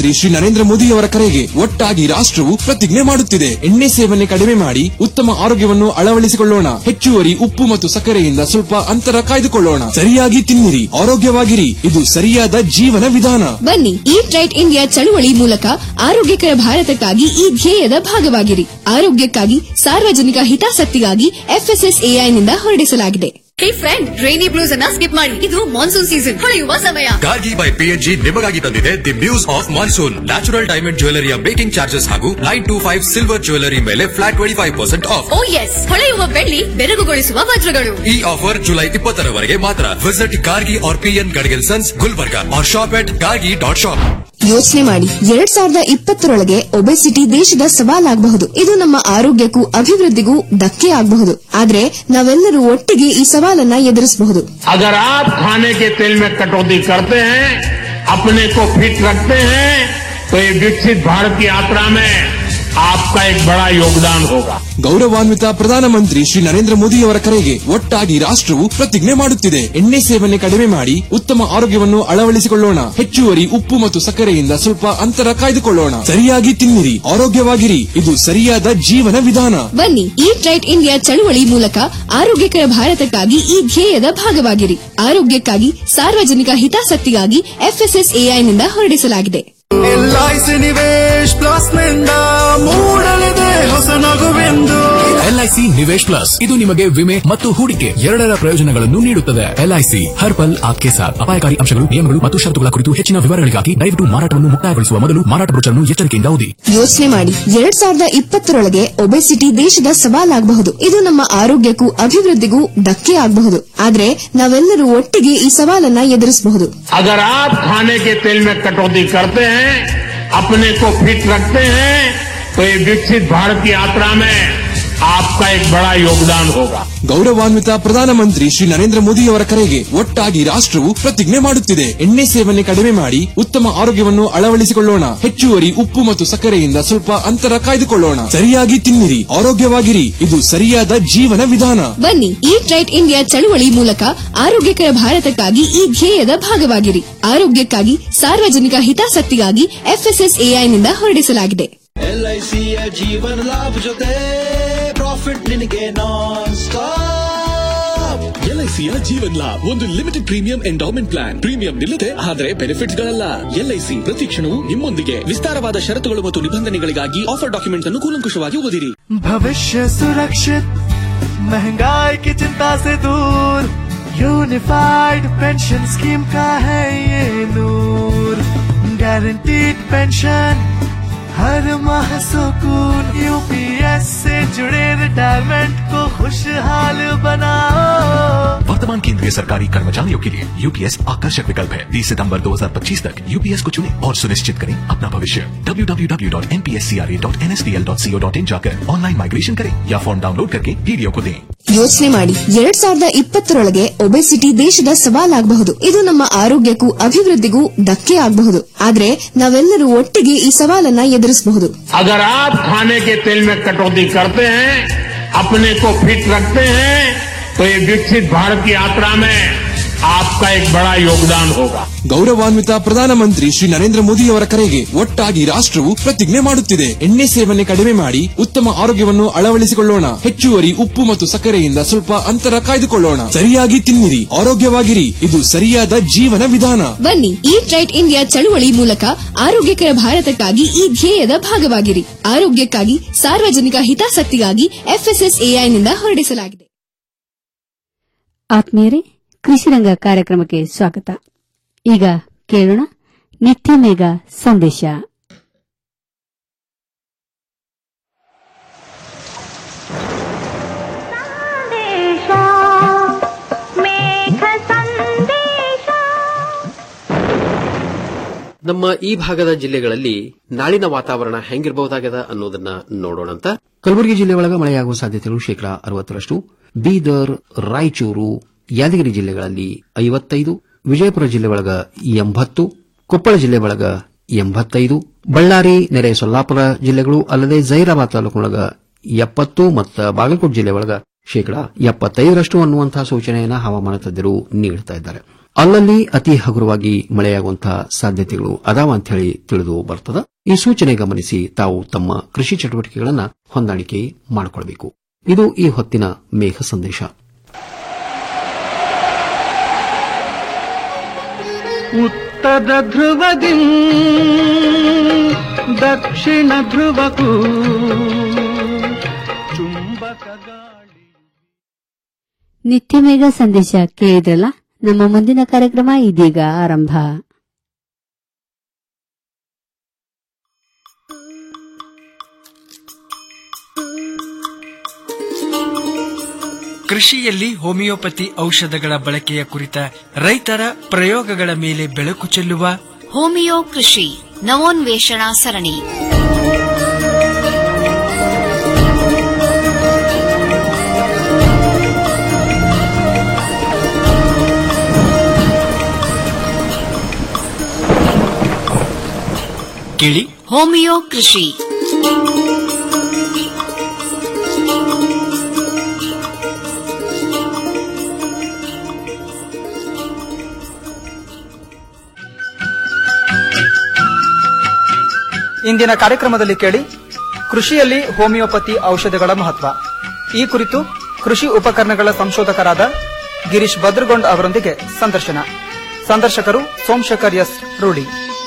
ಪ್ರಧಾನಮಂತ್ರಿ ಶ್ರೀ ನರೇಂದ್ರ ಮೋದಿ ಅವರ ಕರೆಗೆ ಒಟ್ಟಾಗಿ ರಾಷ್ಟ್ರವು ಪ್ರತಿಜ್ಞೆ ಮಾಡುತ್ತಿದೆ ಎಣ್ಣೆ ಸೇವನೆ ಕಡಿಮೆ ಮಾಡಿ ಉತ್ತಮ ಆರೋಗ್ಯವನ್ನು ಅಳವಡಿಸಿಕೊಳ್ಳೋಣ ಹೆಚ್ಚುವರಿ ಉಪ್ಪು ಮತ್ತು ಸಕ್ಕರೆಯಿಂದ ಸ್ವಲ್ಪ ಅಂತರ ಕಾಯ್ದುಕೊಳ್ಳೋಣ ಸರಿಯಾಗಿ ತಿನ್ನಿರಿ ಆರೋಗ್ಯವಾಗಿರಿ ಇದು ಸರಿಯಾದ ಜೀವನ ವಿಧಾನ ಬನ್ನಿ ಈಟ್ ರೈಟ್ ಇಂಡಿಯಾ ಚಳುವಳಿ ಮೂಲಕ ಆರೋಗ್ಯಕರ ಭಾರತಕ್ಕಾಗಿ ಈ ಧ್ಯೇಯದ ಭಾಗವಾಗಿರಿ ಆರೋಗ್ಯಕ್ಕಾಗಿ ಸಾರ್ವಜನಿಕ ಹಿತಾಸಕ್ತಿಗಾಗಿ ಎಫ್ಎಸ್ಎಸ್ಎಐನಿಂದ ಹೊರಡಿಸಲಾಗಿದೆ ಹೇ ಫ್ರೆಂಡ್ ರೈನಿ ಬ್ಲೂಸ್ ಅನ್ನ ಸ್ಕಿಪ್ ಮಾಡಿ ಇದು ಮಾನ್ಸೂನ್ ಸೀಸನ್ ಹೊಳೆಯುವ ಸಮಯ ಗಾರ್ಗಿ ಬೈ ಪಿಎನ್ಜಿ ನಿಮಗಾಗಿ ತಂದಿದೆ the muse of monsoon natural diamond ಜ್ಯುವೆಲರಿಯ ಮೇಕಿಂಗ್ ಚಾರ್ಜಸ್ ಹಾಗೂ nine two five silver jewellery ಮೇಲೆ flat twenty five percent off ಓ ಎಸ್ ಹೊಳೆಯುವ ಬೆಳ್ಳಿ ಬೆರಗುಗೊಳಿಸುವ ವಜ್ರಗಳು ಈ ಆಫರ್ ಜುಲೈ ಇಪ್ಪತ್ತರವರೆಗೆ ಮಾತ್ರ visit Gargi or PN Gadigel sons Gulbarga or shop at Gargi dot shop ಯೋಚನೆ ಮಾಡಿ ಎರಡ್ ಸಾವಿರದ ಇಪ್ಪತ್ತರೊಳಗೆ ಒಬೆಸಿಟಿ ದೇಶದ ಸವಾಲಾಗಬಹುದು ಇದು ನಮ್ಮ ಆರೋಗ್ಯಕ್ಕೂ ಅಭಿವೃದ್ಧಿಗೂ ಧಕ್ಕೆ ಆಗಬಹುದು ಆದ್ರೆ ನಾವೆಲ್ಲರೂ ಒಟ್ಟಿಗೆ ಈ ಸವಾಲನ್ನ ಎದುರಿಸಬಹುದು अगर आप खाने के तेल में कटौती करते हैं अपने को फिट रखते हैं तो ये विकसित भारत की यात्रा में आपका एक बड़ा योगदान होगा ಗೌರವಾನ್ವಿತ ಪ್ರಧಾನಮಂತ್ರಿ ಶ್ರೀ ನರೇಂದ್ರ ಮೋದಿ ಅವರ ಕರೆಗೆ ಒಟ್ಟಾಗಿ ರಾಷ್ಟ್ರವು ಪ್ರತಿಜ್ಞೆ ಮಾಡುತ್ತಿದೆ ಎಣ್ಣೆ ಸೇವನೆ ಕಡಿಮೆ ಮಾಡಿ ಉತ್ತಮ ಆರೋಗ್ಯವನ್ನು ಅಳವಡಿಸಿಕೊಳ್ಳೋಣ ಹೆಚ್ಚುವರಿ ಉಪ್ಪು ಮತ್ತು ಸಕ್ಕರೆಯಿಂದ ಸ್ವಲ್ಪ ಅಂತರ ಕಾಯ್ದುಕೊಳ್ಳೋಣ ಸರಿಯಾಗಿ ತಿನ್ನಿರಿ ಆರೋಗ್ಯವಾಗಿರಿ ಇದು ಸರಿಯಾದ ಜೀವನ ವಿಧಾನ ಬನ್ನಿ ಈಟ್ ರೈಟ್ ಇಂಡಿಯಾ ಚಳುವಳಿ ಮೂಲಕ ಆರೋಗ್ಯಕರ ಭಾರತಕ್ಕಾಗಿ ಈ ಧ್ಯೇಯದ ಭಾಗವಾಗಿರಿ ಆರೋಗ್ಯಕ್ಕಾಗಿ ಸಾರ್ವಜನಿಕ ಹಿತಾಸಕ್ತಿಗಾಗಿ ಎಫ್ಎಸ್ಎಸ್ಎಐನಿಂದ ಹೊರಡಿಸಲಾಗಿದೆ ಎಲ್ಐಸಿ ನಿವೇಶ್ ಪ್ಲಸ್ ನಿಂದ ಮೂಡಲಿದೆ ಹೊಸ ನಗುವೆಂದು ಎಲ್ಐಸಿ ನಿವೇಶ್ ಪ್ಲಸ್ ಇದು ನಿಮಗೆ ವಿಮೆ ಮತ್ತು ಹೂಡಿಕೆ ಎರಡರ ಪ್ರಯೋಜನಗಳನ್ನು ನೀಡುತ್ತದೆ ಎಲ್ಐಸಿ ಹರ್ ಪಲ್ ಆಪ್ಕೆ ಸಾಥ್ ಅಪಾಯಕಾರಿ ಅಂಶಗಳು ನಿಯಮಗಳು ಮತ್ತು ಷರತ್ತುಗಳ ಕುರಿತು ಹೆಚ್ಚಿನ ವಿವರಗಳಿಗಾಗಿ ದಯವಿಟ್ಟು ಮಾರಾಟವನ್ನು ಮುಕ್ತಾಯಗೊಳಿಸುವ ಮೊದಲು ಮಾರಾಟ ಬ್ರೋಚರ್ನ್ನು ಎಚ್ಚರಿಕೆಯಿಂದ ಓದಿ ಯೋಚನೆ ಮಾಡಿ ಎರಡ್ ಸಾವಿರದ ಇಪ್ಪತ್ತರೊಳಗೆ ಒಬೆಸಿಟಿ ದೇಶದ ಸವಾಲಾಗಬಹುದು ಇದು ನಮ್ಮ ಆರೋಗ್ಯಕ್ಕೂ ಅಭಿವೃದ್ಧಿಗೂ ಧಕ್ಕೆ ಆಗಬಹುದು ಆದ್ರೆ ನಾವೆಲ್ಲರೂ ಒಟ್ಟಿಗೆ ಈ ಸವಾಲನ್ನ ಎದುರಿಸಬಹುದು अगर आप खाने के तेल में कटौती करते हैं अपने को फिट रखते हैं तो ये विकसित भारत की यात्रा में आपका एक बड़ा योगदान होगा ಗೌರವಾನ್ವಿತ ಪ್ರಧಾನಮಂತ್ರಿ ಶ್ರೀ ನರೇಂದ್ರ ಮೋದಿ ಅವರ ಕರೆಗೆ ಒಟ್ಟಾಗಿ ರಾಷ್ಟ್ರವು ಪ್ರತಿಜ್ಞೆ ಮಾಡುತ್ತಿದೆ ಎಣ್ಣೆ ಸೇವನೆ ಕಡಿಮೆ ಮಾಡಿ ಉತ್ತಮ ಆರೋಗ್ಯವನ್ನು ಅಳವಡಿಸಿಕೊಳ್ಳೋಣ ಹೆಚ್ಚುವರಿ ಉಪ್ಪು ಮತ್ತು ಸಕ್ಕರೆಯಿಂದ ಸ್ವಲ್ಪ ಅಂತರ ಕಾಯ್ದುಕೊಳ್ಳೋಣ ಸರಿಯಾಗಿ ತಿನ್ನಿರಿ ಆರೋಗ್ಯವಾಗಿರಿ ಇದು ಸರಿಯಾದ ಜೀವನ ವಿಧಾನ ಬನ್ನಿ ಈಟ್ ರೈಟ್ ಇಂಡಿಯಾ ಚಳುವಳಿ ಮೂಲಕ ಆರೋಗ್ಯಕರ ಭಾರತಕ್ಕಾಗಿ ಈ ಧ್ಯೇಯದ ಭಾಗವಾಗಿರಿ ಆರೋಗ್ಯಕ್ಕಾಗಿ ಸಾರ್ವಜನಿಕ ಹಿತಾಸಕ್ತಿಗಾಗಿ ಎಫ್ಎಸ್ಎಸ್ಎಐನಿಂದ ಹೊರಡಿಸಲಾಗಿದೆ ಎಲ್ಐಸಿಯ ಜೀವನ ಲಾಭ ಜೊತೆ ಪ್ರಾಫಿಟ್ ನಿನಗೆ ನಾನ್ ಸ್ಟಾಪ್ ಎಲ್ಐಸಿಯ ಜೀವನ್ ಲಾಭ್ ಒಂದು limited premium endowment plan premium ನಿಲ್ಲದೆ ಆದರೆ ಬೆನಿಫಿಟ್ಸ್ ಗಳಲ್ಲ ಎಲ್ಐಸಿ ಪ್ರತಿ ಕ್ಷಣವೂ ನಿಮ್ಮೊಂದಿಗೆ ವಿಸ್ತಾರವಾದ ಷರತ್ತುಗಳು ಮತ್ತು ನಿಬಂಧನೆಗಳಿಗಾಗಿ ಆಫರ್ ಡಾಕ್ಯುಮೆಂಟ್ ಅನ್ನು ಕೂಲಂಕುಷವಾಗಿ ಓದಿರಿ भविष्य सुरक्षित महंगाई की चिंता से दूर यूनिफाइड पेंशन स्कीम का है ये नूर गारंटीड पेंशन हर माह सुकून यूपीएस से जुड़े रिटायरमेंट को खुशहाल बनाओ वर्तमान केंद्रीय सरकारी कर्मचारियों के लिए यूपीएस आकर्षक विकल्प है 30 सितंबर 2025 तक यूपीएस को चुनें और सुनिश्चित करें अपना भविष्य www.npscra.nsdl.co.in जाकर ऑनलाइन माइग्रेशन करें या फॉर्म डाउनलोड करके वीडियो को दें ಯೋಚನೆ ಮಾಡಿ ಎರಡ್ ಸಾವಿರದ ಇಪ್ಪತ್ತರೊಳಗೆ ಒಬೆಸಿಟಿ ದೇಶದ ಸವಾಲಾಗಬಹುದು ಇದು ನಮ್ಮ ಆರೋಗ್ಯಕ್ಕೂ ಅಭಿವೃದ್ಧಿಗೂ ಧಕ್ಕೆ ಆಗಬಹುದು ಆದ್ರೆ ನಾವೆಲ್ಲರೂ ಒಟ್ಟಿಗೆ ಈ ಸವಾಲನ್ನ ಎದುರಿಸಬಹುದು अगर आप खाने के तेल में कटौती करते हैं अपने को फिट रखते हैं तो ये विकसित भारत की यात्रा में आपका एक बड़ा योगदान होगा ಗೌರವಾನ್ವಿತ ಪ್ರಧಾನಮಂತ್ರಿ ಶ್ರೀ ನರೇಂದ್ರ ಮೋದಿ ಅವರ ಕರೆಗೆ ಒಟ್ಟಾಗಿ ರಾಷ್ಟ್ರವು ಪ್ರತಿಜ್ಞೆ ಮಾಡುತ್ತಿದೆ ಎಣ್ಣೆ ಸೇವನೆ ಕಡಿಮೆ ಮಾಡಿ ಉತ್ತಮ ಆರೋಗ್ಯವನ್ನು ಅಳವಡಿಸಿಕೊಳ್ಳೋಣ ಹೆಚ್ಚುವರಿ ಉಪ್ಪು ಮತ್ತು ಸಕ್ಕರೆಯಿಂದ ಸ್ವಲ್ಪ ಅಂತರ ಕಾಯ್ದುಕೊಳ್ಳೋಣ ಸರಿಯಾಗಿ ತಿನ್ನಿರಿ ಆರೋಗ್ಯವಾಗಿರಿ ಇದು ಸರಿಯಾದ ಜೀವನ ವಿಧಾನ ಬನ್ನಿ ಈಟ್ ರೈಟ್ ಇಂಡಿಯಾ ಚಳುವಳಿ ಮೂಲಕ ಆರೋಗ್ಯಕರ ಭಾರತಕ್ಕಾಗಿ ಈ ಧ್ಯೇಯದ ಭಾಗವಾಗಿರಿ ಆರೋಗ್ಯಕ್ಕಾಗಿ ಸಾರ್ವಜನಿಕ ಹಿತಾಸಕ್ತಿಗಾಗಿ ಎಫ್ಎಸ್ಎಸ್ಎಐನಿಂದ ಹೊರಡಿಸಲಾಗಿದೆ ಆತ್ಮೀಯರೇ ಕೃಷಿರಂಗ ಕಾರ್ಯಕ್ರಮಕ್ಕೆ ಸ್ವಾಗತ ಈಗ ಕೇಳೋಣ ನಿತ್ಯ ಮೇಘ ಸಂದೇಶ ನಮ್ಮ ಈ ಭಾಗದ ಜಿಲ್ಲೆಗಳಲ್ಲಿ ನಾಳಿನ ವಾತಾವರಣ ಹೆಂಗಿರಬಹುದಾಗದ ಅನ್ನೋದನ್ನ ನೋಡೋಣಂತ ಕಲಬುರಗಿ ಜಿಲ್ಲೆ ಒಳಗ ಮಳೆಯಾಗುವ ಸಾಧ್ಯತೆಗಳು ಶೇಕಡಾ ಅರವತ್ತರಷ್ಟು ಬೀದರ್ ರಾಯಚೂರು ಯಾದಗಿರಿ ಜಿಲ್ಲೆಗಳಲ್ಲಿ ಐವತ್ತೈದು ವಿಜಯಪುರ ಜಿಲ್ಲೆ ಒಳಗ ಎಂಬತ್ತು ಕೊಪ್ಪಳ ಜಿಲ್ಲೆ ಒಳಗ ಎಂಬತ್ತೈದು ಬಳ್ಳಾರಿ ನೆರೆ ಸೊಲ್ಲಾಪುರ ಜಿಲ್ಲೆಗಳು ಅಲ್ಲದೆ ಜೈರಾಬಾದ್ ತಾಲೂಕಿನೊಳಗ ಎಪ್ಪತ್ತು ಮತ್ತು ಬಾಗಲಕೋಟೆ ಜಿಲ್ಲೆ ಒಳಗ ಶೇಕಡಾ ಎಪ್ಪತ್ತೈದರಷ್ಟು ಅನ್ನುವಂತಹ ಸೂಚನೆಯನ್ನ ಹವಾಮಾನ ತಜ್ಞರು ನೀಡುತ್ತಾ ಇದ್ದಾರೆ ಅಲ್ಲಲ್ಲಿ ಅತಿ ಹಗುರವಾಗಿ ಮಳೆಯಾಗುವಂತಹ ಸಾಧ್ಯತೆಗಳು ಅದಾವ ಅಂತ ಹೇಳಿ ತಿಳಿದು ಬರ್ತದ ಈ ಸೂಚನೆ ಗಮನಿಸಿ ತಾವು ತಮ್ಮ ಕೃಷಿ ಚಟುವಟಿಕೆಗಳನ್ನು ಹೊಂದಾಣಿಕೆ ಮಾಡಿಕೊಳ್ಳಬೇಕು ಇದು ಈ ಹೊತ್ತಿನ ಮೇಘ ಸಂದೇಶ ಉತ್ತರ ಧ್ರುವದಿ ದಕ್ಷಿಣ ಧ್ರುವಕ್ಕೂ ಚುಂಬಕ ಗಾಳಿ ನಿತ್ಯ ಮೇಘ ಸಂದೇಶ ಕೇಳಿದ್ರಲ್ಲ ನಮ್ಮ ಮುಂದಿನ ಕಾರ್ಯಕ್ರಮ ಇದೀಗ ಆರಂಭ ಕೃಷಿಯಲ್ಲಿ ಹೋಮಿಯೋಪತಿ ಔಷಧಗಳ ಬಳಕೆಯ ಕುರಿತ ರೈತರ ಪ್ರಯೋಗಗಳ ಮೇಲೆ ಬೆಳಕು ಚೆಲ್ಲುವ ಹೋಮಿಯೋ ಕೃಷಿ ನವೋನ್ವೇಷಣಾ ಸರಣಿ ಕೇಳಿ ಹೋಮಿಯೋ ಕೃಷಿ ಇಂದಿನ ಕಾರ್ಯಕ್ರಮದಲ್ಲಿ ಕೇಳಿ ಕೃಷಿಯಲ್ಲಿ ಹೋಮಿಯೋಪತಿ ಔಷಧಗಳ ಮಹತ್ವ ಈ ಕುರಿತು ಕೃಷಿ ಉಪಕರಣಗಳ ಸಂಶೋಧಕರಾದ ಗಿರೀಶ್ ಭದ್ರಗೊಂಡ್ ಅವರೊಂದಿಗೆ ಸಂದರ್ಶನ ಸಂದರ್ಶಕರು ಸೋಮಶೇಖರ್ ಎಸ್ ರೂಢಿ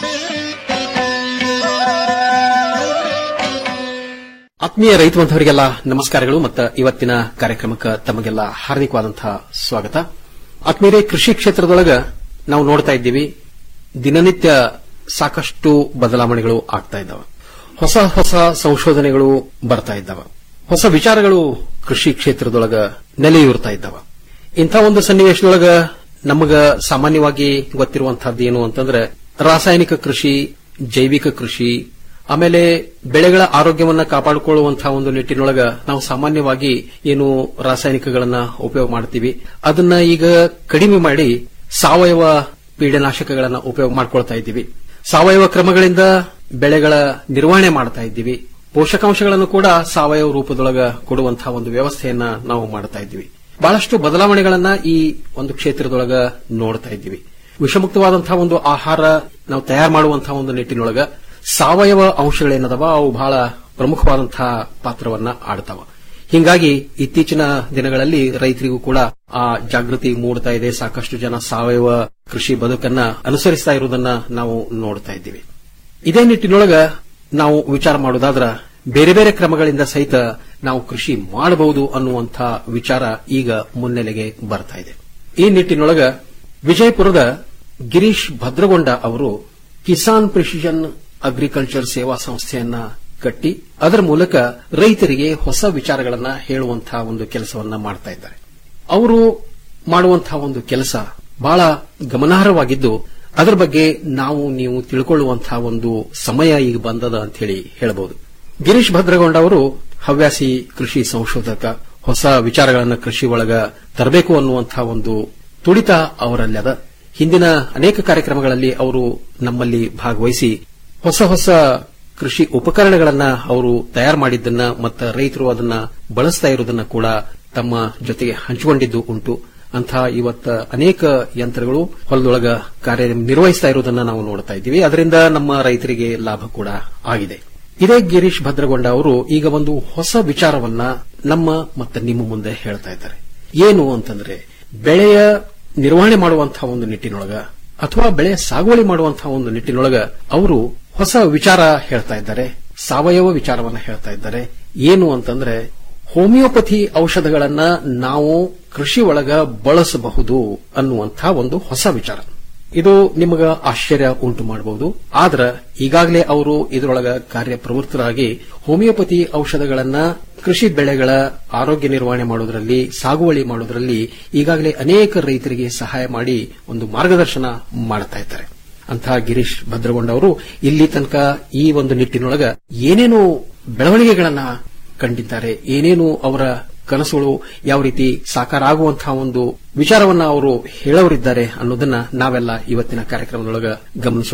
ಆತ್ಮೀಯ ರೈತ ಬಾಂಧವರಿಗೆಲ್ಲ ನಮಸ್ಕಾರಗಳು ಮತ್ತು ಇವತ್ತಿನ ಕಾರ್ಯಕ್ರಮಕ್ಕೆ ತಮಗೆಲ್ಲ ಹಾರ್ದಿಕವಾದಂತಹ ಸ್ವಾಗತ ಆತ್ಮೀಯರೇ ಕೃಷಿ ಕ್ಷೇತ್ರದೊಳಗ ನಾವು ನೋಡ್ತಾ ಇದ್ದೀವಿ ದಿನನಿತ್ಯ ಸಾಕಷ್ಟು ಬದಲಾವಣೆಗಳು ಆಗ್ತಾ ಇದ್ದಾವೆ ಹೊಸ ಹೊಸ ಸಂಶೋಧನೆಗಳು ಬರ್ತಾ ಇದ್ದಾವೆ ಹೊಸ ವಿಚಾರಗಳು ಕೃಷಿ ಕ್ಷೇತ್ರದೊಳಗ ನೆಲೆಯೂರ್ತಾ ಇದ್ದಾವೆ ಇಂಥ ಒಂದು ಸನ್ನಿವೇಶದೊಳಗ ನಮಗ ಸಾಮಾನ್ಯವಾಗಿ ಗೊತ್ತಿರುವಂತಹದ್ದು ಏನು ಅಂತಂದ್ರೆ ರಾಸಾಯನಿಕ ಕೃಷಿ ಜೈವಿಕ ಕೃಷಿ ಆಮೇಲೆ ಬೆಳೆಗಳ ಆರೋಗ್ಯವನ್ನ ಕಾಪಾಡಿಕೊಳ್ಳುವಂತಹ ಒಂದು ನಿಟ್ಟಿನೊಳಗ ನಾವು ಸಾಮಾನ್ಯವಾಗಿ ಏನು ರಾಸಾಯನಿಕಗಳನ್ನ ಉಪಯೋಗ ಮಾಡ್ತೀವಿ ಅದನ್ನ ಈಗ ಕಡಿಮೆ ಮಾಡಿ ಸಾವಯವ ಪೀಡನಾಶಕಗಳನ್ನ ಉಪಯೋಗ ಮಾಡ್ಕೊಳ್ತಾ ಇದ್ದೀವಿ ಸಾವಯವ ಕ್ರಮಗಳಿಂದ ಬೆಳೆಗಳ ನಿರ್ವಹಣೆ ಮಾಡ್ತಾ ಇದ್ದೀವಿ ಪೋಷಕಾಂಶಗಳನ್ನು ಕೂಡ ಸಾವಯವ ರೂಪದೊಳಗ ಕೊಡುವಂತಹ ಒಂದು ವ್ಯವಸ್ಥೆಯನ್ನ ನಾವು ಮಾಡ್ತಾ ಇದ್ದೀವಿ ಬಹಳಷ್ಟು ಬದಲಾವಣೆಗಳನ್ನ ಈ ಒಂದು ಕ್ಷೇತ್ರದೊಳಗ ನೋಡ್ತಾ ಇದ್ದೀವಿ ವಿಷಮುಕ್ತವಾದಂತಹ ಒಂದು ಆಹಾರ ನಾವು ತಯಾರು ಮಾಡುವಂತಹ ಒಂದು ನಿಟ್ಟಿನೊಳಗ ಸಾವಯವ ಅಂಶಗಳೇನದವ ಅವು ಬಹಳ ಪ್ರಮುಖವಾದಂತಹ ಪಾತ್ರವನ್ನ ಆಡ್ತಾವ ಹಿಂಗಾಗಿ ಇತ್ತೀಚಿನ ದಿನಗಳಲ್ಲಿ ರೈತರಿಗೂ ಕೂಡ ಆ ಜಾಗೃತಿ ಮೂಡ್ತಾ ಇದೆ ಸಾಕಷ್ಟು ಜನ ಸಾವಯವ ಕೃಷಿ ಬದುಕನ್ನ ಅನುಸರಿಸ್ತಾ ಇರುವುದನ್ನ ನಾವು ನೋಡ್ತಾ ಇದ್ದೀವಿ ಇದೇ ನಿಟ್ಟಿನೊಳಗ ನಾವು ವಿಚಾರ ಮಾಡೋದಾದ್ರ ಬೇರೆ ಬೇರೆ ಕ್ರಮಗಳಿಂದ ಸಹಿತ ನಾವು ಕೃಷಿ ಮಾಡಬಹುದು ಅನ್ನುವಂಥ ವಿಚಾರ ಈಗ ಮುನ್ನೆಲೆಗೆ ಬರ್ತಾ ಇದೆ ಈ ನಿಟ್ಟಿನೊಳಗ ವಿಜಯಪುರದ ಗಿರೀಶ್ ಭದ್ರಗೊಂಡ ಅವರು ಕಿಸಾನ್ ಪ್ರಿಸಿಷನ್ ಅಗ್ರಿಕಲ್ಚರ್ ಸೇವಾ ಸಂಸ್ಥೆಯನ್ನ ಕಟ್ಟಿ ಅದರ ಮೂಲಕ ರೈತರಿಗೆ ಹೊಸ ವಿಚಾರಗಳನ್ನ ಹೇಳುವಂತಹ ಒಂದು ಕೆಲಸವನ್ನ ಮಾಡ್ತಾ ಇದ್ದಾರೆ ಅವರು ಮಾಡುವಂತಹ ಒಂದು ಕೆಲಸ ಬಹಳ ಗಮನಾರ್ಹವಾಗಿದ್ದು ಅದರ ಬಗ್ಗೆ ನಾವು ನೀವು ತಿಳ್ಕೊಳ್ಳುವಂತಹ ಒಂದು ಸಮಯ ಈಗ ಬಂದದ ಅಂತ ಹೇಳಿ ಹೇಳಬಹುದು ಗಿರೀಶ್ ಭದ್ರಗೊಂಡ ಅವರು ಹವ್ಯಾಸಿ ಕೃಷಿ ಸಂಶೋಧಕ ಹೊಸ ವಿಚಾರಗಳನ್ನು ಕೃಷಿ ಒಳಗ ತರಬೇಕು ಅನ್ನುವಂತಹ ಒಂದು ತುಡಿತ ಅವರಲ್ಲದ ಹಿಂದಿನ ಅನೇಕ ಕಾರ್ಯಕ್ರಮಗಳಲ್ಲಿ ಅವರು ನಮ್ಮಲ್ಲಿ ಭಾಗವಹಿಸಿ ಹೊಸ ಹೊಸ ಕೃಷಿ ಉಪಕರಣಗಳನ್ನ ಅವರು ತಯಾರು ಮಾಡಿದ್ದನ್ನ ಮತ್ತು ರೈತರು ಅದನ್ನ ಬಳಸ್ತಾ ಇರುವುದನ್ನ ಕೂಡ ತಮ್ಮ ಜೊತೆಗೆ ಹಂಚಿಕೊಂಡಿದ್ದು ಉಂಟು ಅಂಥ ಇವತ್ತ ಅನೇಕ ಯಂತ್ರಗಳು ಹೊಲದೊಳಗ ಕಾರ್ಯ ನಿರ್ವಹಿಸ್ತಾ ಇರುವುದನ್ನ ನಾವು ನೋಡ್ತಾ ಇದ್ದೀವಿ ಅದರಿಂದ ನಮ್ಮ ರೈತರಿಗೆ ಲಾಭ ಕೂಡ ಆಗಿದೆ ಇದೇ ಗಿರೀಶ್ ಭದ್ರಗೊಂಡ ಅವರು ಈಗ ಒಂದು ಹೊಸ ವಿಚಾರವನ್ನ ನಮ್ಮ ಮತ್ತು ನಿಮ್ಮ ಮುಂದೆ ಹೇಳ್ತಾ ಇದ್ದಾರೆ ಏನು ಅಂತಂದ್ರೆ ಬೆಳೆಯ ನಿರ್ವಹಣೆ ಮಾಡುವಂತಹ ಒಂದು ನಿಟ್ಟಿನೊಳಗ ಅಥವಾ ಬೆಳೆ ಸಾಗುವಳಿ ಮಾಡುವಂತಹ ಒಂದು ನಿಟ್ಟಿನೊಳಗ ಅವರು ಹೊಸ ವಿಚಾರ ಹೇಳ್ತಾ ಇದ್ದಾರೆ ಸಾವಯವ ವಿಚಾರವನ್ನ ಹೇಳ್ತಾ ಇದ್ದಾರೆ ಏನು ಅಂತಂದ್ರೆ ಹೋಮಿಯೋಪತಿ ಔಷಧಗಳನ್ನ ನಾವು ಕೃಷಿ ಒಳಗ ಬಳಸಬಹುದು ಅನ್ನುವಂತಹ ಒಂದು ಹೊಸ ವಿಚಾರ ಇದು ನಿಮಗ ಆಶ್ಚರ್ಯ ಉಂಟು ಮಾಡಬಹುದು ಆದ್ರ ಈಗಾಗಲೇ ಅವರು ಇದರೊಳಗ ಕಾರ್ಯಪ್ರವೃತ್ತರಾಗಿ ಹೋಮಿಯೋಪತಿ ಔಷಧಗಳನ್ನ ಕೃಷಿ ಬೆಳೆಗಳ ಆರೋಗ್ಯ ನಿರ್ವಹಣೆ ಮಾಡೋದ್ರಲ್ಲಿ ಸಾಗುವಳಿ ಮಾಡೋದ್ರಲ್ಲಿ ಈಗಾಗಲೇ ಅನೇಕ ರೈತರಿಗೆ ಸಹಾಯ ಮಾಡಿ ಒಂದು ಮಾರ್ಗದರ್ಶನ ಮಾಡ್ತಾ ಇದ್ದಾರೆ ಅಂತಹ ಗಿರೀಶ್ ಭದ್ರಗೊಂಡ ಅವರು ಇಲ್ಲಿ ತನಕ ಈ ಒಂದು ನಿಟ್ಟಿನೊಳಗ ಏನೇನು ಬೆಳವಣಿಗೆಗಳನ್ನ ಕಂಡಿದ್ದಾರೆ ಏನೇನು ಅವರ ಕನಸುಗಳು ಯಾವ ರೀತಿ ಸಾಕಾರ ಆಗುವಂತಹ ಒಂದು ವಿಚಾರವನ್ನ ಅವರು ಹೇಳೋರಿದ್ದಾರೆ ಅನ್ನೋದನ್ನ ನಾವೆಲ್ಲ ಇವತ್ತಿನ ಕಾರ್ಯಕ್ರಮದೊಳಗ ಗಮನಿಸೋಣ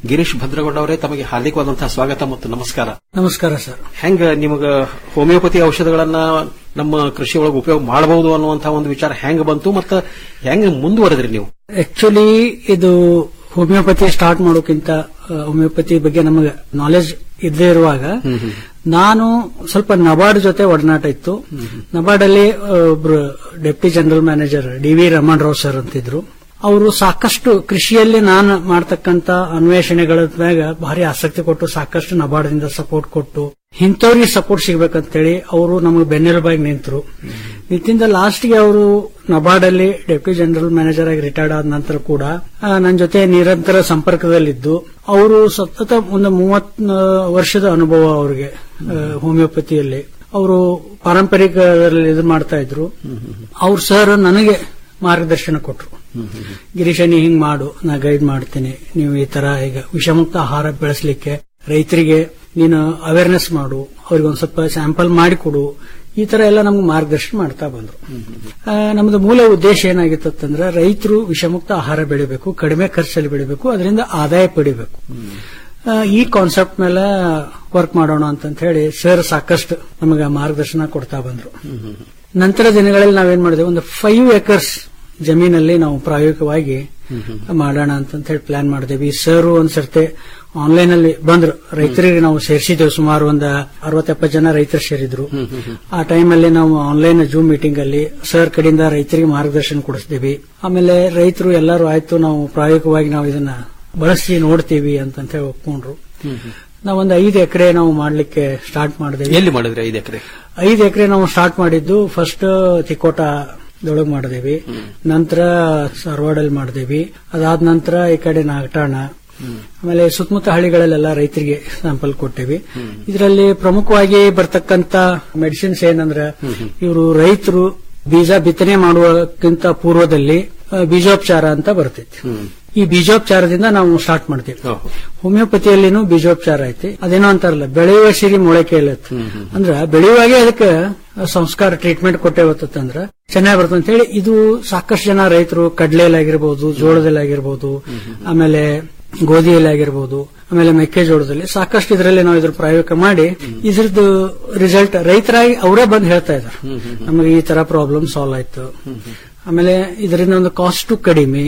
ಗಿರೀಶ್ ಭದ್ರಗೌಡ ಅವರೇ ತಮಗೆ ಹಾರ್ದಿಕವಾದಂತಹ ಸ್ವಾಗತ ಮತ್ತು ನಮಸ್ಕಾರ ನಮಸ್ಕಾರ ಸರ್ ಹೆಂಗ ನಿಮಗ ಹೋಮಿಯೋಪತಿ ಔಷಧಗಳನ್ನ ನಮ್ಮ ಕೃಷಿ ಒಳಗೆ ಉಪಯೋಗ ಮಾಡಬಹುದು ಅನ್ನುವಂತಹ ಒಂದು ವಿಚಾರ ಹೆಂಗ್ ಬಂತು ಮತ್ತು ಹೆಂಗ್ ಮುಂದುವರೆದ್ರಿ ನೀವು ಆಕ್ಚುಲಿ ಇದು ಹೋಮಿಯೋಪತಿ ಸ್ಟಾರ್ಟ್ ಮಾಡೋಕ್ಕಿಂತ ಆ, ಹೋಮಿಯೋಪತಿ ಬಗ್ಗೆ ನಮಗೆ ನಾಲೆಜ್ ಇದ್ದೇ ಇರುವಾಗ ನಾನು ಸ್ವಲ್ಪ ನಬಾರ್ಡ್ ಜೊತೆ ಒಡನಾಟ ಇತ್ತು ನಬಾರ್ಡ್ ಅಲ್ಲಿ ಆ, ಒಬ್ರು deputy general manager D V Raman Rao sir ಅಂತಿದ್ರು ಅವರು ಸಾಕಷ್ಟು ಕೃಷಿಯಲ್ಲಿ ನಾನು ಮಾಡ್ತಕ್ಕಂತ ಅನ್ವೇಷಣೆಗಳ ಮ್ಯಾಗ ಭಾರಿ ಆಸಕ್ತಿ ಕೊಟ್ಟು ಸಾಕಷ್ಟು ನಬಾರ್ಡ್ದಿಂದ ಸಪೋರ್ಟ್ ಕೊಟ್ಟು ಇಂಥವ್ರಿಗೆ ಸಪೋರ್ಟ್ ಸಿಗ್ಬೇಕಂತೇಳಿ ಅವರು ನಮಗೆ ಬೆನ್ನೆಲುಬಾಗಿ ನಿಂತರು ನಿಂತಿಂದ ಲಾಸ್ಟ್ಗೆ ಅವರು ನಬಾರ್ಡ್ ಅಲ್ಲಿ ಡೆಪ್ಯೂಟಿ ಜನರಲ್ ಮ್ಯಾನೇಜರ್ ಆಗಿ ರಿಟೈರ್ಡ್ ಆದ ನಂತರ ಕೂಡ ನನ್ನ ಜೊತೆ ನಿರಂತರ ಸಂಪರ್ಕದಲ್ಲಿದ್ದು ಅವರು ಸತತ ಒಂದು ಮೂವತ್ ವರ್ಷದ ಅನುಭವ ಅವರಿಗೆ ಹೋಮಿಯೋಪತಿಯಲ್ಲಿ ಅವರು ಪಾರಂಪರಿಕ ಇದು ಮಾಡ್ತಾ ಇದ್ರು ಅವ್ರ ಸರ್ ನನಗೆ ಮಾರ್ಗದರ್ಶನ ಕೊಟ್ಟರು ಗಿರೀಶ ನೀ ಹಿಂಗ್ ಮಾಡು ನಾ ಗೈಡ್ ಮಾಡ್ತೀನಿ ನೀವು ಈ ತರ ಈಗ ವಿಷಮುಕ್ತ ಆಹಾರ ಬೆಳೆಸಲಿಕ್ಕೆ ರೈತರಿಗೆ ನೀನು ಅವೇರ್ನೆಸ್ ಮಾಡು ಅವ್ರಿಗೆ ಒಂದ್ ಸ್ವಲ್ಪ ಸ್ಯಾಂಪಲ್ ಮಾಡಿಕೊಡು ಈ ತರ ಎಲ್ಲ ನಮ್ಗೆ ಮಾರ್ಗದರ್ಶನ ಮಾಡ್ತಾ ಬಂದ್ರು ಆ, ನಮ್ದು ಮೂಲ ಉದ್ದೇಶ ಏನಾಗಿತ್ತಂದ್ರೆ ರೈತರು ವಿಷಮುಕ್ತ ಆಹಾರ ಬೆಳಿಬೇಕು ಕಡಿಮೆ ಖರ್ಚಲ್ಲಿ ಬೆಳಿಬೇಕು ಅದರಿಂದ ಆದಾಯ ಪಡಿಬೇಕು ಆ, ಈ ಕಾನ್ಸೆಪ್ಟ್ ಮೇಲೆ ವರ್ಕ್ ಮಾಡೋಣ ಅಂತ ಹೇಳಿ ಸರ್ ಸಾಕಷ್ಟು ನಮಗೆ ಮಾರ್ಗದರ್ಶನ ಕೊಡ್ತಾ ಬಂದ್ರು ನಂತರ ದಿನಗಳಲ್ಲಿ ನಾವೇನ್ ಮಾಡಿದೆವು ಒಂದು ಫೈವ್ ಏಕರ್ಸ್ ಜಮೀನಲ್ಲಿ ನಾವು ಪ್ರಾಯೋಗಿಕವಾಗಿ ಮಾಡೋಣ ಅಂತ ಹೇಳಿ ಪ್ಲಾನ್ ಮಾಡಿದೇವಿ ಸರ್ ಒಂದ್ಸರ್ತೆ ಆನ್ಲೈನ್ ಅಲ್ಲಿ ಬಂದ್ರು ರೈತರಿಗೆ ನಾವು ಸೇರಿಸಿದ್ದೇವೆ ಸುಮಾರು ಒಂದು ಅರವತ್ತೆಪ್ಪತ್ತು ಜನ ರೈತರು ಸೇರಿದ್ರು ಆ ಟೈಮಲ್ಲಿ ನಾವು ಆನ್ಲೈನ್ ಜೂಮ್ ಮೀಟಿಂಗ್ ಅಲ್ಲಿ ಸರ್ ಕಡೆಯಿಂದ ರೈತರಿಗೆ ಮಾರ್ಗದರ್ಶನ ಕೊಡಿಸ್ತೀವಿ ಆಮೇಲೆ ರೈತರು ಎಲ್ಲರೂ ಆಯ್ತು ನಾವು ಪ್ರಾಯೋಗಿಕವಾಗಿ ನಾವು ಇದನ್ನ ಬಳಸಿ ನೋಡ್ತೀವಿ ಅಂತ ಹೇಳಿ ಒಪ್ಕೊಂಡ್ರು ನಾವೊಂದು ಐದು ಎಕರೆ ನಾವು ಮಾಡ್ಲಿಕ್ಕೆ ಸ್ಟಾರ್ಟ್ ಮಾಡಿದೇವೆ ಎಲ್ಲಿ ಮಾಡಿದ್ರಿ ಐದು ಎಕರೆ ಐದು ಎಕರೆ ನಾವು ಸ್ಟಾರ್ಟ್ ಮಾಡಿದ್ದು ಫಸ್ಟ್ ತಿಕೋಟದೊಳಗೆ ಮಾಡಿದೇವಿ ನಂತರ ಸರ್ವಾಡಲ್ಲಿ ಮಾಡಿದೇವಿ ಅದಾದ ನಂತರ ಈ ಕಡೆ ನಾಗಟಾಣ ಆಮೇಲೆ ಸುತ್ತಮುತ್ತ ಹಳ್ಳಿಗಳಲ್ಲೆಲ್ಲ ರೈತರಿಗೆ ಸ್ಯಾಂಪಲ್ ಕೊಟ್ಟೇವಿ ಇದರಲ್ಲಿ ಪ್ರಮುಖವಾಗಿ ಬರ್ತಕ್ಕಂತ ಮೆಡಿಸಿನ್ಸ್ ಏನಂದ್ರೆ ಇವರು ರೈತರು ಬೀಜ ಬಿತ್ತನೆ ಮಾಡುವಕ್ಕಿಂತ ಪೂರ್ವದಲ್ಲಿ ಆ, ಬೀಜೋಪಚಾರ ಅಂತ ಬರ್ತೈತಿ ಈ ಬೀಜೋಪಚಾರದಿಂದ ನಾವು ಸ್ಟಾರ್ಟ್ ಮಾಡ್ತೀವಿ ಹೋಮಿಯೋಪತಿಯಲ್ಲಿನೂ ಬೀಜೋಪಚಾರ ಐತಿ ಅದೇನೋ ಅಂತಾರಲ್ಲ ಬೆಳೆಯುವ ಸಿರಿ ಮೊಳಕೆ ಇಲ್ಲತ್ ಅಂದ್ರ ಬೆಳೆಯುವಾಗೆ ಅದಕ್ಕೆ ಸಂಸ್ಕಾರ ಟ್ರೀಟ್ಮೆಂಟ್ ಕೊಟ್ಟೇವತ್ತಂದ್ರ ಚೆನ್ನಾಗಿ ಬರ್ತದೆ ಅಂತ ಹೇಳಿ ಇದು ಸಾಕಷ್ಟು ಜನ ರೈತರು ಕಡ್ಲೆಯಲ್ಲಾಗಿರ್ಬೋದು ಜೋಳದಲ್ಲಾಗಿರ್ಬೋದು ಆಮೇಲೆ ಗೋಧಿಯಲ್ಲಿ ಆಗಿರ್ಬೋದು ಆಮೇಲೆ ಮೆಕ್ಕೆಜೋಳದಲ್ಲಿ ಸಾಕಷ್ಟು ಇದರಲ್ಲಿ ನಾವು ಇದ್ರ ಪ್ರಯೋಗ ಮಾಡಿ ಇದ್ರದ್ದು ರಿಸಲ್ಟ್ ರೈತರಾಗಿ ಅವರೇ ಬಂದು ಹೇಳ್ತಾ ಇದ್ದಾರೆ ನಮಗೆ ಈ ತರ ಪ್ರಾಬ್ಲಮ್ ಸಾಲ್ವ್ ಆಯ್ತು ಆಮೇಲೆ ಇದರಿಂದ ಒಂದು ಕಾಸ್ಟ್ ಕಡಿಮೆ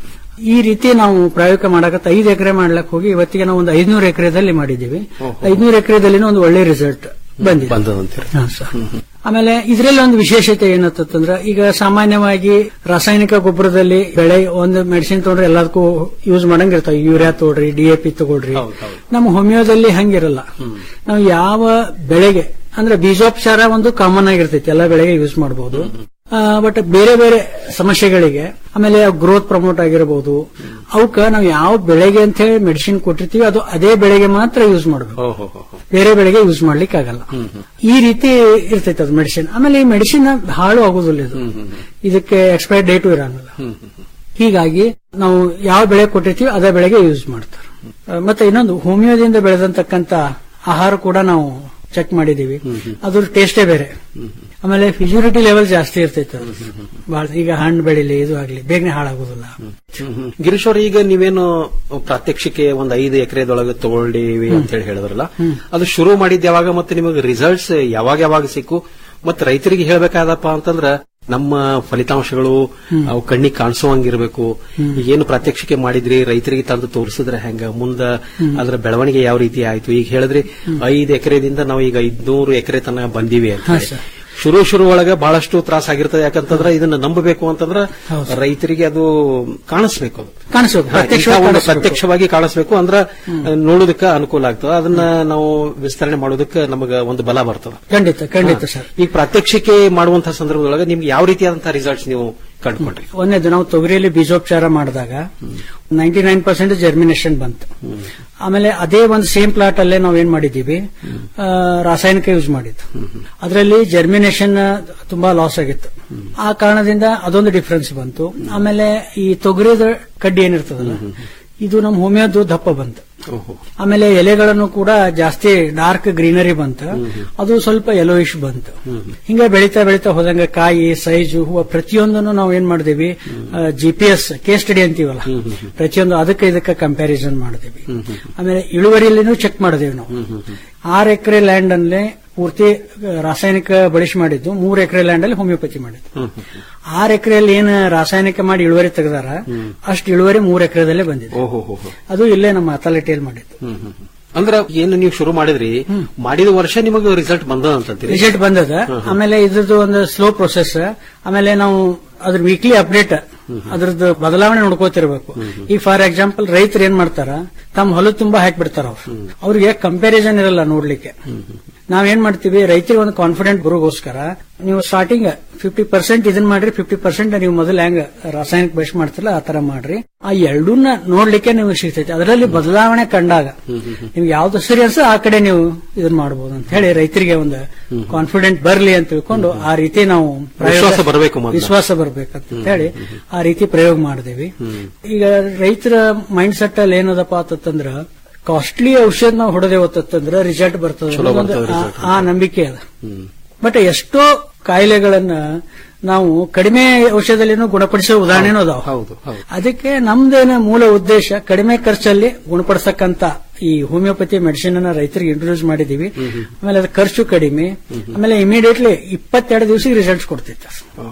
ಈ ರೀತಿ ನಾವು ಪ್ರಯೋಗ ಮಾಡಕತ್ತ ಐದು ಎಕರೆ ಮಾಡ್ಲಕ್ ಹೋಗಿ ಇವತ್ತಿಗೆ ನಾವು ಒಂದು ಐದ್ನೂರು ಎಕರೆದಲ್ಲಿ ಮಾಡಿದೀವಿ ಐದ್ನೂರು ಎಕರೆದಲ್ಲಿ ಒಂದು ಒಳ್ಳೆ ರಿಸಲ್ಟ್ ಬಂದಿದೆ ಬಂದದಂತೀರಿ ಹಾ, ಸರ್. ಆಮೇಲೆ ಇದರಲ್ಲಿ ಒಂದು ವಿಶೇಷತೆ ಏನಂತಂದ್ರ ಈಗ ಸಾಮಾನ್ಯವಾಗಿ ರಾಸಾಯನಿಕ ಗೊಬ್ಬರದಲ್ಲಿ ಬೆಳೆ ಒಂದು ಮೆಡಿಸಿನ್ ತಗೊಂಡ್ರೆ ಎಲ್ಲದಕ್ಕೂ ಯೂಸ್ ಮಾಡಂಗಿರ್ತಾವ ಯೂರಿಯಾ ತಗೊಳ್ರಿ ಡಿಎಪಿ ತಗೊಳ್ರಿ ನಮ್ಮ ಹೋಮಿಯೋದಲ್ಲಿ ಹಂಗಿರಲ್ಲ ನಾವು ಯಾವ ಬೆಳೆಗೆ ಅಂದ್ರೆ ಬೀಜೋಪಚಾರ ಒಂದು ಕಾಮನ್ ಆಗಿರ್ತೈತಿ ಎಲ್ಲ ಬೆಳೆಗೆ ಯೂಸ್ ಮಾಡಬಹುದು ಬಟ್ ಬೇರೆ ಬೇರೆ ಸಮಸ್ಯೆಗಳಿಗೆ ಆಮೇಲೆ ಗ್ರೋತ್ ಪ್ರಮೋಟ್ ಆಗಿರಬಹುದು ಅವಕ್ಕ ನಾವು ಯಾವ ಬೆಳೆಗೆ ಅಂತ ಹೇಳಿ ಮೆಡಿಸಿನ್ ಕೊಟ್ಟಿರ್ತೀವಿ ಅದು ಅದೇ ಬೆಳೆಗೆ ಮಾತ್ರ ಯೂಸ್ ಮಾಡಬೇಕು ಬೇರೆ ಬೆಳೆಗೆ ಯೂಸ್ ಮಾಡ್ಲಿಕ್ಕೆ ಆಗಲ್ಲ ಈ ರೀತಿ ಇರ್ತೈತೆ ಅದು ಮೆಡಿಸಿನ್ ಆಮೇಲೆ ಈ ಮೆಡಿಸಿನ್ ಹಾಳು ಆಗುದಿಲ್ಲ ಇದು ಇದಕ್ಕೆ ಎಕ್ಸ್ಪೈರ್ ಡೇಟು ಇರಂಗಿಲ್ಲ ಹೀಗಾಗಿ ನಾವು ಯಾವ ಬೆಳೆ ಕೊಟ್ಟಿರ್ತೀವಿ ಅದೇ ಬೆಳೆಗೆ ಯೂಸ್ ಮಾಡ್ತಾರೆ ಆ, ಮತ್ತೆ ಇನ್ನೊಂದು ಹೋಮಿಯೋದಿಂದ ಬೆಳೆದಂತಕ್ಕಂತ ಆಹಾರ ಕೂಡ ನಾವು ಚೆಕ್ ಮಾಡಿದೀವಿ ಅದ್ರ ಟೇಸ್ಟೇ ಬೇರೆ ಆಮೇಲೆ ಫಿಸಿಲಿಟಿ ಲೆವೆಲ್ ಜಾಸ್ತಿ ಇರ್ತೈತೆ ಅದು. ಬಹಳ ಈಗ ಹಣ್ಣು ಬೆಳಿಲಿ ಇದು ಆಗ್ಲಿ ಬೇಗನೆ ಹಾಳಾಗೋದಿಲ್ಲ ಗಿರೀಶ್ ಅವ್ರ ಈಗ ನೀವೇನು ಪ್ರಾತ್ಯಕ್ಷಿಕೆ ಒಂದ್ ಐದು ಎಕರೆದೊಳಗೆ ತಗೊಂಡಿವಿ ಅಂತ ಹೇಳಿ ಹೇಳಿದ್ರಲ್ಲ ಅದು ಶುರು ಮಾಡಿದ್ ಯಾವಾಗ ಮತ್ತೆ ನಿಮಗೆ ರಿಸಲ್ಟ್ಸ್ ಯಾವಾಗ ಯಾವಾಗ ಸಿಕ್ಕು ಮತ್ತೆ ರೈತರಿಗೆ ಹೇಳ್ಬೇಕಾದಪ್ಪ ಅಂತಂದ್ರ ನಮ್ಮ ಫಲಿತಾಂಶಗಳು ಅವು ಕಣ್ಣಿಗೆ ಕಾಣಿಸುವಂಗಿರ್ಬೇಕು ಏನು ಪ್ರಾತ್ಯಕ್ಷಿಕೆ ಮಾಡಿದ್ರಿ ರೈತರಿಗೆ ತಂದು ತೋರಿಸಿದ್ರೆ ಹೆಂಗ ಮುಂದ ಅದರ ಬೆಳವಣಿಗೆ ಯಾವ ರೀತಿ ಆಯ್ತು ಈಗ ಹೇಳಿದ್ರಿ ಐದು ಎಕರೆದಿಂದ ನಾವು ಈಗ ಐದ್ನೂರು ಎಕರೆ ತನಕ ಬಂದಿವಿ ಅಂತ ಹಾ, ಹೇಳಿ. ಸರ್. ಶುರು ಶುರು ಒಳಗೆ ಬಹಳಷ್ಟು ತ್ರಾಸ ಆಗಿರ್ತದೆ ಯಾಕಂತಂದ್ರೆ ಇದನ್ನ ನಂಬಬೇಕು ಅಂತಂದ್ರೆ ರೈತರಿಗೆ ಅದು ಕಾಣಿಸ್ಬೇಕು ಅದು ಕಾಣಿಸ್ಬೇಕು, ಹಾ, ಪ್ರತ್ಯಕ್ಷವಾಗಿ ಇಂಥ ಒಂದು ಕಾಣಿಸ್ಬೇಕು. ಪ್ರತ್ಯಕ್ಷವಾಗಿ ಕಾಣಿಸ್ಬೇಕು ಅಂದ್ರ ನೋಡೋದಕ್ಕೆ ಅನುಕೂಲ ಆಗ್ತದೆ ಅದನ್ನ ನಾವು ವಿಸ್ತರಣೆ ಮಾಡೋದಕ್ಕೆ ನಮಗೆ ಒಂದು ಬಲ ಬರ್ತದೆ ಖಂಡಿತ ಖಂಡಿತ ಹಾ. ಸರ್ ಈಗ ಪ್ರಾತ್ಯಕ್ಷಿಕೆ ಮಾಡುವಂತಹ ಸಂದರ್ಭದೊಳಗೆ ನಿಮ್ಗೆ ಯಾವ ರೀತಿಯಾದಂತಹ ರಿಸಲ್ಟ್ಸ್ ನೀವು ಕಂಡುಕೊಂಡ್ರಿ ಒಂದೇದು ನಾವು ತೊಗರಿಯಲ್ಲಿ ಬೀಜೋಪಚಾರ ಮಾಡಿದಾಗ ನೈಂಟಿ ನೈನ್ ಪರ್ಸೆಂಟ್ ಜರ್ಮಿನೇಷನ್ ಬಂತು ಆಮೇಲೆ ಅದೇ ಒಂದು ಸೇಮ್ ಪ್ಲಾಟ್ ಅಲ್ಲೇ ನಾವು ಏನ್ ಮಾಡಿದೀವಿ ಆ, ರಾಸಾಯನಿಕ ಯೂಸ್ ಮಾಡಿದ್ದು ಅದರಲ್ಲಿ ಜರ್ಮಿನೇಷನ್ ತುಂಬಾ ಲಾಸ್ ಆಗಿತ್ತು ಆ ಕಾರಣದಿಂದ ಅದೊಂದು ಡಿಫ್ರೆನ್ಸ್ ಬಂತು ಆಮೇಲೆ ಈ ತೊಗರಿದ ಕಡ್ಡಿ ಏನಿರ್ತದಲ್ಲ ಇದು ನಮ್ಮ ಹೋಮಿಯೋದು ದಪ್ಪ ಬಂತು ಆಮೇಲೆ ಎಲೆಗಳನ್ನು ಕೂಡ ಜಾಸ್ತಿ ಡಾರ್ಕ್ ಗ್ರೀನರಿ ಬಂತು ಅದು ಸ್ವಲ್ಪ ಯೆಲೋಯಿಶ್ ಬಂತು ಹಿಂಗ ಬೆಳೀತಾ ಬೆಳೀತಾ ಹೋದಂಗ ಕಾಯಿ ಸೈಜು ಹೂವು ಪ್ರತಿಯೊಂದನ್ನು ನಾವು ಏನ್ ಮಾಡಿದೀವಿ G P S case study ಅಂತೀವಲ್ಲ ಪ್ರತಿಯೊಂದು ಅದಕ್ಕೆ ಇದಕ್ಕೆ ಕಂಪ್ಯಾರಿಸನ್ ಮಾಡಿದೀವಿ ಆಮೇಲೆ ಇಳುವರಿಯಲ್ಲಿನೂ ಚೆಕ್ ಮಾಡಿದೀವಿ ನಾವು ಆರು ಎಕರೆ ಲ್ಯಾಂಡ್ ಅಲ್ಲಿ ಪೂರ್ತಿ ರಾಸಾಯನಿಕ ಬಳಸಿ ಮಾಡಿದ್ದು ಮೂರು ಎಕರೆ ಲ್ಯಾಂಡ್ ಅಲ್ಲಿ ಹೋಮಿಯೋಪತಿ ಮಾಡಿದ್ದು ಆರು ಎಕರೆಯಲ್ಲಿ ಏನು ರಾಸಾಯನಿಕ ಮಾಡಿ ಇಳುವರಿ ತೆಗೆದಾರ ಅಷ್ಟು ಇಳುವರಿ ಮೂರು ಎಕರೆದಲ್ಲೇ ಬಂದಿದೆ ಓಹೋ ಹೋ ಹೋ. ಅದು ಇಲ್ಲೇ ನಮ್ಮ ಅಥಾರಿಟಿಯಲ್ಲಿ ಮಾಡಿದ್ದು ಹ್ಮ್, ಹ್ಮ್, ಹ್ಮ್. ಅಂದ್ರ ಏನು ನೀವು ಶುರು ಮಾಡಿದ್ರಿ ಮಾಡಿದ ವರ್ಷ ನಿಮಗೆ ರಿಸಲ್ಟ್ ಬಂದ ಅಂತಂತೀರಿ ರಿಸಲ್ಟ್ ಬಂದದ ಆಮೇಲೆ ಇದ್ರದ್ದು ಒಂದು ಸ್ಲೋ ಪ್ರೊಸೆಸ್ ಆಮೇಲೆ ನಾವು ಅದ್ರ ವೀಕ್ಲಿ ಅಪ್ಡೇಟ್ ಅದ್ರದ್ದು ಬದಲಾವಣೆ ನೋಡ್ಕೋತಿರ್ಬೇಕು ಈಗ ಫಾರ್ ಎಕ್ಸಾಂಪಲ್ ರೈತರು ಏನ್ ಮಾಡ್ತಾರ ತಮ್ಮ ಹೊಲ ತುಂಬಾ ಹಾಕ್ಬಿಡ್ತಾರ ಅವ್ರು ಅವ್ರಿಗೆ ಕಂಪ್ಯಾರಿಸನ್ ಇರಲ್ಲ ನೋಡ್ಲಿಕ್ಕೆ ನಾವೇನ್ ಮಾಡ್ತೀವಿ ರೈತರಿಗೆ ಒಂದು ಕಾನ್ಫಿಡೆಂಟ್ ಬರೋಗೋಸ್ಕರ ನೀವು ಸ್ಟಾರ್ಟಿಂಗ್ ಫಿಫ್ಟಿ ಪರ್ಸೆಂಟ್ ಇದನ್ ಮಾಡ್ರಿ ಫಿಫ್ಟಿ ಪರ್ಸೆಂಟ್ ನೀವು ಮೊದಲು ಹೆಂಗ್ ರಾಸಾಯನಿಕ ಬೇಸ್ ಮಾಡ್ತಿರಲ್ಲ ಆ ತರ ಮಾಡ್ರಿ ಆ ಎರಡನ್ನ ನೋಡ್ಲಿಕ್ಕೆ ನೀವು ಸಿಗ್ತೈತಿ ಅದರಲ್ಲಿ ಬದಲಾವಣೆ ಕಂಡಾಗ ನಿಮ್ಗೆ ಯಾವ್ದು ಸರಿ ಅನ್ಸ ಆ ಕಡೆ ನೀವು ಇದನ್ ಮಾಡಬಹುದು ಅಂತ ಹೇಳಿ ರೈತರಿಗೆ ಒಂದು ಕಾನ್ಫಿಡೆಂಟ್ ಬರ್ಲಿ ಅಂತ ತಿಳ್ಕೊಂಡು ಆ ರೀತಿ ನಾವು ಪ್ರಯೋಗ- ವಿಶ್ವಾಸ ಬರ್ಬೇಕು ಮೊದ್ಲು. ವಿಶ್ವಾಸ ಬರ್ಬೇಕಂತ ಹೇಳಿ ಆ ರೀತಿ ಪ್ರಯೋಗ ಮಾಡಿದೇವಿ ಈಗ ರೈತರ ಮೈಂಡ್ ಸೆಟ್ ಅಲ್ಲಿ ಏನದಪ್ಪ ಅಂತಂದ್ರ ಕಾಸ್ಟ್ಲಿ ಔಷಧ ನಾವು ಹೊಡೆದೇವತ್ತಂದ್ರ ರಿಸಲ್ಟ್ ಬರ್ತದೆ ಚಲೋ ಅನ್ನೋದು ಬರ್ತದೆ ಆ- result. ಆ ನಂಬಿಕೆ ಅದ ಬಟ್ ಎಷ್ಟೋ ಕಾಯಿಲೆಗಳನ್ನ ನಾವು ಕಡಿಮೆ ಔಷಧದಲ್ಲಿನೂ ಗುಣಪಡಿಸೋ ಉದಾಹರಣೆನೂ ಅದಾವ ಹೌದು ಹೌದು ಅದಕ್ಕೆ ನಮ್ದೇನ ಮೂಲ ಉದ್ದೇಶ ಕಡಿಮೆ ಖರ್ಚಲ್ಲಿ ಗುಣಪಡಿಸಕ್ಕಂತ ಈ ಹೋಮಿಯೋಪತಿ ಮೆಡಿಸಿನ್ ಅನ್ನ ರೈತರಿಗೆ ಇಂಟ್ರೊಡ್ಯೂಸ್ ಮಾಡಿದೀವಿ ಆಮೇಲೆ ಅದ್ರ ಖರ್ಚು ಕಡಿಮೆ ಆಮೇಲೆ ಇಮಿಡಿಯೇಟ್ಲಿ ಇಪ್ಪತ್ತೆರಡು ದಿವಸಕ್ಕೆ ರಿಸಲ್ಟ್ಸ್ ಕೊಡ್ತೈತೆ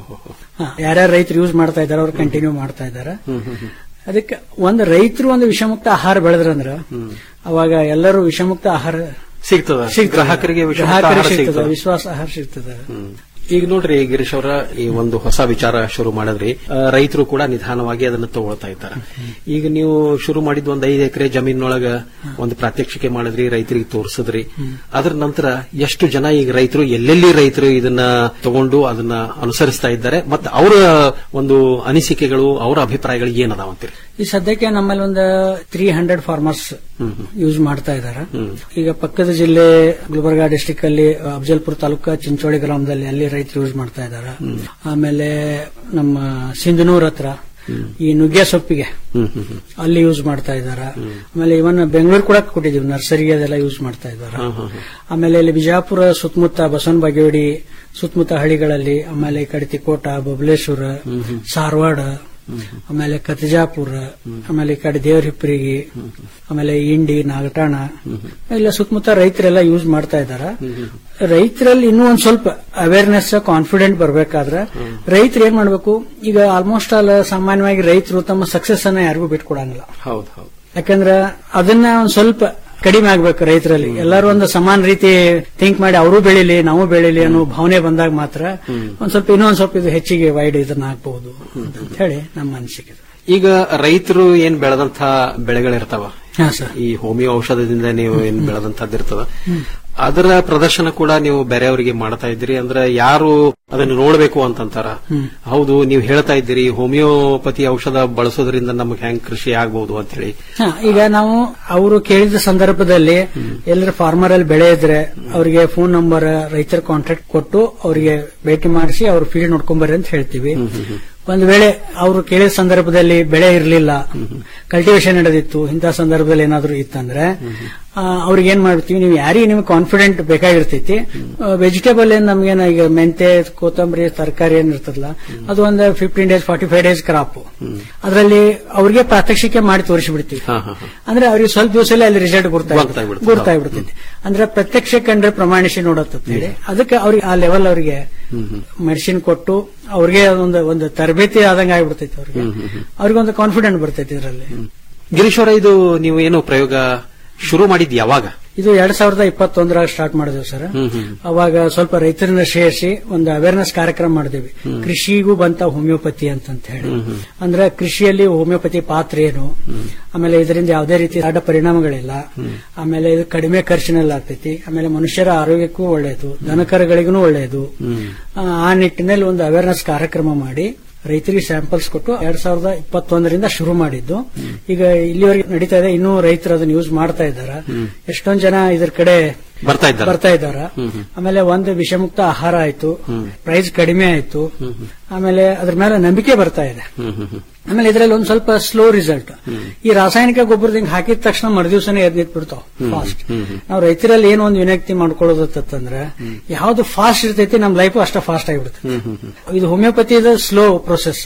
ಹಾ, ಯಾರ್ಯಾರು ರೈತರು ಯೂಸ್ ಮಾಡ್ತಾ ಇದಾರೆ ಅವ್ರು ಕಂಟಿನ್ಯೂ ಮಾಡ್ತಾ ಇದಾರೆ ಅದಕ್ಕೆ ಒಂದು ರೈತರು ಒಂದು ವಿಷಮುಕ್ತ ಆಹಾರ ಬೆಳೆದ್ರಂದ್ರ ಅವಾಗ ಎಲ್ಲರೂ ವಿಷಮುಕ್ತ ಆಹಾರ ಸಿಗ್ತದ ಸಿಗ್ತದೆ. ಗ್ರಾಹಕರಿಗೆ ವಿಷಮುಕ್ತ ಗ್ರಾಹಕರಿಗೆ ಆಹಾರ ಸಿಗ್ತದೆ, ಸಿಗ್ತದೆ. ವಿಶ್ವಾಸ ಆಹಾರ ಸಿಗ್ತದೆ ಈಗ ನೋಡ್ರಿ ಗಿರೀಶ್ ಅವರ ಈ ಒಂದು ಹೊಸ ವಿಚಾರ ಶುರು ಮಾಡಿದ್ರಿ ಆ, ರೈತರು ಕೂಡ ನಿಧಾನವಾಗಿ ಅದನ್ನ ತಗೊಳ್ತಾ ಇದ್ದಾರೆ ಈಗ ನೀವು ಶುರು ಮಾಡಿದ್ ಒಂದ್ ಐದು ಎಕರೆ ಜಮೀನೊಳಗ ಒಂದು ಪ್ರಾತ್ಯಕ್ಷಿಕೆ ಮಾಡಿದ್ರಿ ರೈತರಿಗೆ ತೋರಿಸಿದ್ರಿ ಅದ್ರ ನಂತರ ಎಷ್ಟು ಜನ ಈಗ ರೈತರು ಎಲ್ಲೆಲ್ಲಿ ರೈತರು ಇದನ್ನ ತಗೊಂಡು ಅದನ್ನ ಅನುಸರಿಸ್ತಾ ಇದ್ದಾರೆ ಮತ್ತೆ ಅವರ ಒಂದು ಅನಿಸಿಕೆಗಳು ಅವರ ಅಭಿಪ್ರಾಯಗಳು ಏನದಾವಂತೀರಿ ಈ ಸದ್ಯಕ್ಕೆ ನಮ್ಮಲ್ಲಿ ಒಂದು ತ್ರೀ ಹಂಡ್ರೆಡ್ ಫಾರ್ಮರ್ಸ್ ಯೂಸ್ ಮಾಡ್ತಾ ಇದ್ದಾರೆ ಈಗ ಪಕ್ಕದ ಜಿಲ್ಲೆ ಗುಲ್ಬರ್ಗಾ ಡಿಸ್ಟಿಕ್ ಅಲ್ಲಿ ಅಫಜಲ್ಪುರ ತಾಲೂಕು ಚಿಂಚೋಳಿ ಗ್ರಾಮದಲ್ಲಿ ಅಲ್ಲಿ ರೈತರು ಯೂಸ್ ಮಾಡ್ತಾ ಇದ್ದಾರೆ ಆಮೇಲೆ ನಮ್ಮ ಸಿಂಧನೂರ್ ಹತ್ರ ಈ ನುಗ್ಗೆ ಸೊಪ್ಪಿಗೆ ಅಲ್ಲಿ ಯೂಸ್ ಮಾಡ್ತಾ ಇದ್ದಾರೆ ಆಮೇಲೆ ಇವನ್ ಬೆಂಗಳೂರು ಕೂಡ ಕೊಟ್ಟಿದ್ದೀವಿ ನರ್ಸರಿ ಅದೆಲ್ಲ ಯೂಸ್ ಮಾಡ್ತಾ ಇದ್ದಾರೆ ಆಮೇಲೆ ಇಲ್ಲಿ ಬಿಜಾಪುರ ಸುತ್ತಮುತ್ತ ಬಸವನ ಬಾಗೇವಾಡಿ ಸುತ್ತಮುತ್ತ ಹಳ್ಳಿಗಳಲ್ಲಿ ಆಮೇಲೆ ಈ ಕಡೆ ತಿಕೋಟ ಬಬಲೇಶ್ವರ ಸಾರವಾಡ ಆಮೇಲೆ ಕತಿಜಾಪುರ ಆಮೇಲೆ ಈ ಕಡೆ ದೇವರಿಪ್ಪರಿಗೆ ಆಮೇಲೆ ಇಂಡಿ ನಾಗಟಾಣ ಇಲ್ಲ ಸುತ್ತಮುತ್ತ ರೈತರೆಲ್ಲ ಯೂಸ್ ಮಾಡ್ತಾ ಇದಾರ ರೈತರಲ್ಲಿ ಇನ್ನೂ ಒಂದ್ ಸ್ವಲ್ಪ ಅವೇರ್ನೆಸ್ ಕಾನ್ಫಿಡೆಂಟ್ ಬರ್ಬೇಕಾದ್ರೆ ರೈತರು ಏನ್ ಮಾಡ್ಬೇಕು ಈಗ ಆಲ್ಮೋಸ್ಟ್ ಆಲ್ ಸಾಮಾನ್ಯವಾಗಿ ರೈತರು ತಮ್ಮ ಸಕ್ಸಸ್ ಅನ್ನ ಯಾರಿಗೂ ಬಿಟ್ಕೊಡಂಗಿಲ್ಲ ಹೌದು ಹೌದು ಯಾಕಂದ್ರೆ ಅದನ್ನ ಒಂದ್ ಸ್ವಲ್ಪ ಕಡಿಮೆ ಆಗ್ಬೇಕು ರೈತರಲ್ಲಿ ಎಲ್ಲರೂ ಒಂದು ಸಮಾನ ರೀತಿ ಥಿಂಕ್ ಮಾಡಿ ಅವರು ಬೆಳಿಲಿ ನಾವು ಬೆಳಿಲಿ ಅನ್ನೋ ಭಾವನೆ ಬಂದಾಗ ಮಾತ್ರ ಒಂದ್ ಸ್ವಲ್ಪ ಇನ್ನೊಂದ್ ಸ್ವಲ್ಪ ಇದು ಹೆಚ್ಚಿಗೆ ವೈಡ್ ಇದನ್ನ ಹಾಕಬಹುದು ಅಂತ ಹೇಳಿ ನಮ್ಮ ಅನಿಸಿಕೆ ಈಗ ರೈತರು ಏನ್ ಬೆಳೆದಂತ ಬೆಳೆಗಳಿರ್ತಾವ ಹಾ ಸರ್ ಈ ಹೋಮಿಯೋ ಔಷಧದಿಂದ ನೀವು ಏನ್ ಬೆಳೆದಂತದ್ದು ಇರ್ತದ ಅದರ ಪ್ರದರ್ಶನ ಕೂಡ ನೀವು ಬೇರೆಯವರಿಗೆ ಮಾಡ್ತಾ ಇದ್ದೀರಿ ಅಂದ್ರೆ ಯಾರು ಅದನ್ನು ನೋಡಬೇಕು ಅಂತಂತಾರ ಹೌದು ನೀವು ಹೇಳ್ತಾ ಇದ್ದೀರಿ ಹೋಮಿಯೋಪತಿ ಔಷಧ ಬಳಸೋದ್ರಿಂದ ನಮಗೆ ಹೆಂಗ್ ಕೃಷಿ ಆಗಬಹುದು ಅಂತ ಹೇಳಿ ಹಾ, ಈಗ ನಾವು ಅವರು ಕೇಳಿದ ಸಂದರ್ಭದಲ್ಲಿ ಎಲ್ಲರ ಫಾರ್ಮರ್ ಅಲ್ಲಿ ಬೆಳೆ ಇದ್ರೆ ಅವರಿಗೆ ಫೋನ್ ನಂಬರ್ ರೈತರ ಕಾಂಟ್ಯಾಕ್ಟ್ ಕೊಟ್ಟು ಅವರಿಗೆ ಭೇಟಿ ಮಾಡಿಸಿ ಅವ್ರ ಫೀಲ್ಡ್ ನೋಡ್ಕೊಂಬರ್ರಿ ಅಂತ ಹೇಳ್ತೀವಿ ಒಂದ್ ವೇಳೆ ಅವರು ಕೇಳಿದ ಸಂದರ್ಭದಲ್ಲಿ ಬೆಳೆ ಇರಲಿಲ್ಲ ಕಲ್ಟಿವೇಶನ್ ನಡೆದಿತ್ತು ಇಂತಹ ಸಂದರ್ಭದಲ್ಲಿ ಏನಾದ್ರು ಇತ್ತಂದ್ರೆ ಆ, ಅವ್ರಿಗೆ ಏನ್ ಮಾಡ್ತೀವಿ ನೀವು ಯಾರಿಗೆ ನಿಮ್ಗೆ ಕಾನ್ಫಿಡೆಂಟ್ ಬೇಕಾಗಿರ್ತೈತಿ ವೆಜಿಟೇಬಲ್ ಏನ್ ನಮ್ಗೇನ ಈಗ ಮೆಂತೆ ಕೊತ್ತಂಬರಿ ತರಕಾರಿ ಏನ್ ಇರ್ತದಲ್ಲ ಅದು ಒಂದು fifteen days forty five days crop ಅದರಲ್ಲಿ ಅವ್ರಿಗೆ ಪ್ರಾತ್ಯಕ್ಷಿಕೆ ಮಾಡಿ ತೋರಿಸಿಬಿಡ್ತೀವಿ ಅಂದ್ರೆ ಅವ್ರಿಗೆ ಸ್ವಲ್ಪ ದಿವಸದಲ್ಲಿ ಅಲ್ಲಿ ರಿಸಲ್ಟ್ ಗೊತ್ತಾಗ್ಬಿಡ್ತದೆ. ಗುರ್ತಾಗ್ಬಿಡ್ತೈತಿ ಅಂದ್ರೆ ಪ್ರತ್ಯಕ್ಷ ಕಂಡ್ರೆ ಪ್ರಮಾಣಿಸಿ ನೋಡತ್ತೇಳಿ ಅದಕ್ಕೆ ಅವ್ರಿಗೆ ಆ ಲೆವೆಲ್ ಅವರಿಗೆ ಮೆಡಿಸಿನ್ ಕೊಟ್ಟು ಅವ್ರಿಗೆ ಒಂದು ಒಂದು ತರಬೇತಿ ಆದಂಗ ಆಗ್ಬಿಡ್ತೈತಿ ಅವ್ರಿಗೆ ಅವ್ರಿಗೆ ಒಂದು ಕಾನ್ಫಿಡೆಂಟ್ ಬರ್ತೈತಿ ಇದರಲ್ಲಿ ಗಿರೀಶ್ ಅವರ ಇದು ನೀವು ಏನು ಪ್ರಯೋಗ ಶುರು ಮಾಡಿದ್ ಯಾವಾಗ ಇದು ಎರಡ್ ಸಾವಿರದ ಇಪ್ಪತ್ತೊಂದರಾಗ ಸ್ಟಾರ್ಟ್ ಮಾಡಿದ್ವಿ ಸರ್ ಅವಾಗ ಸ್ವಲ್ಪ ರೈತರನ್ನ ಸೇರಿಸಿ ಒಂದು ಅವೇರ್ನೆಸ್ ಕಾರ್ಯಕ್ರಮ ಮಾಡಿದ್ವಿ ಕೃಷಿಗೂ ಬಂತ ಹೋಮಿಯೋಪತಿ ಅಂತಂತ ಹೇಳಿ ಅಂದ್ರೆ ಕೃಷಿಯಲ್ಲಿ ಹೋಮಿಯೋಪತಿ ಪಾತ್ರ ಏನು ಆಮೇಲೆ ಇದರಿಂದ ಯಾವುದೇ ರೀತಿ ಅಡ್ಡ ಪರಿಣಾಮಗಳಿಲ್ಲ ಆಮೇಲೆ ಇದು ಕಡಿಮೆ ಖರ್ಚಿನಲ್ಲಿ ಆಗ್ತೈತಿ ಆಮೇಲೆ ಮನುಷ್ಯರ ಆರೋಗ್ಯಕ್ಕೂ ಒಳ್ಳೆಯದು ದನಕರಗಳಿಗೂ ಒಳ್ಳೆಯದು ಆ, ಆ ನಿಟ್ಟಿನಲ್ಲಿ ಒಂದು ಅವೇರ್ನೆಸ್ ಕಾರ್ಯಕ್ರಮ ಮಾಡಿ ರೈತರಿಗೆ ಸ್ಯಾಂಪಲ್ಸ್ ಕೊಟ್ಟು ಎರಡ್ ಸಾವಿರದ ಇಪ್ಪತ್ತೊಂದರಿಂದ ಶುರು ಮಾಡಿದ್ದು ಈಗ ಇಲ್ಲಿವರೆಗೆ ನಡೀತಾ ಇದೆ ಇನ್ನೂ ರೈತರು ಅದನ್ನ ಯೂಸ್ ಮಾಡ್ತಾ ಇದ್ದಾರೆ ಎಷ್ಟೊಂದ್ ಜನ ಇದ್ರ ಕಡೆ ಬರ್ತಾ ಇದ್ದಾರೆ ಬರ್ತಾ ಇದ್ದಾರ ಆಮೇಲೆ ಒಂದು ವಿಷಮುಕ್ತ ಆಹಾರ ಆಯ್ತು ಪ್ರೈಸ್ ಕಡಿಮೆ ಆಯ್ತು ಆಮೇಲೆ ಅದ್ರ ಮೇಲೆ ನಂಬಿಕೆ ಬರ್ತಾ ಇದೆ ಆಮೇಲೆ ಇದರಲ್ಲಿ ಒಂದ್ ಸ್ವಲ್ಪ ಸ್ಲೋ ರಿಸಲ್ಟ್ ಈ ರಾಸಾಯನಿಕ ಗೊಬ್ಬರದ ಹಿಂಗ್ ಹಾಕಿದ ತಕ್ಷಣ ಮರುದಿವ್ಸನೇ ಎದ್ ನಿಂತ್ ಬಿಡ್ತಾವ ಫಾಸ್ಟ್ ನಾವು ರೈತರಲ್ಲಿ ಏನು ಒಂದು ವಿನಕ್ತಿ ಮಾಡ್ಕೊಳ್ಳೋದತ್ತಂದ್ರೆ ಯಾವ್ದು ಫಾಸ್ಟ್ ಇರ್ತೈತಿ ನಮ್ ಲೈಫ್ ಅಷ್ಟ ಫಾಸ್ಟ್ ಆಗಿಬಿಡುತ್ತೆ ಇದು ಹೋಮಿಯೋಪತಿ ಸ್ಲೋ ಪ್ರೊಸೆಸ್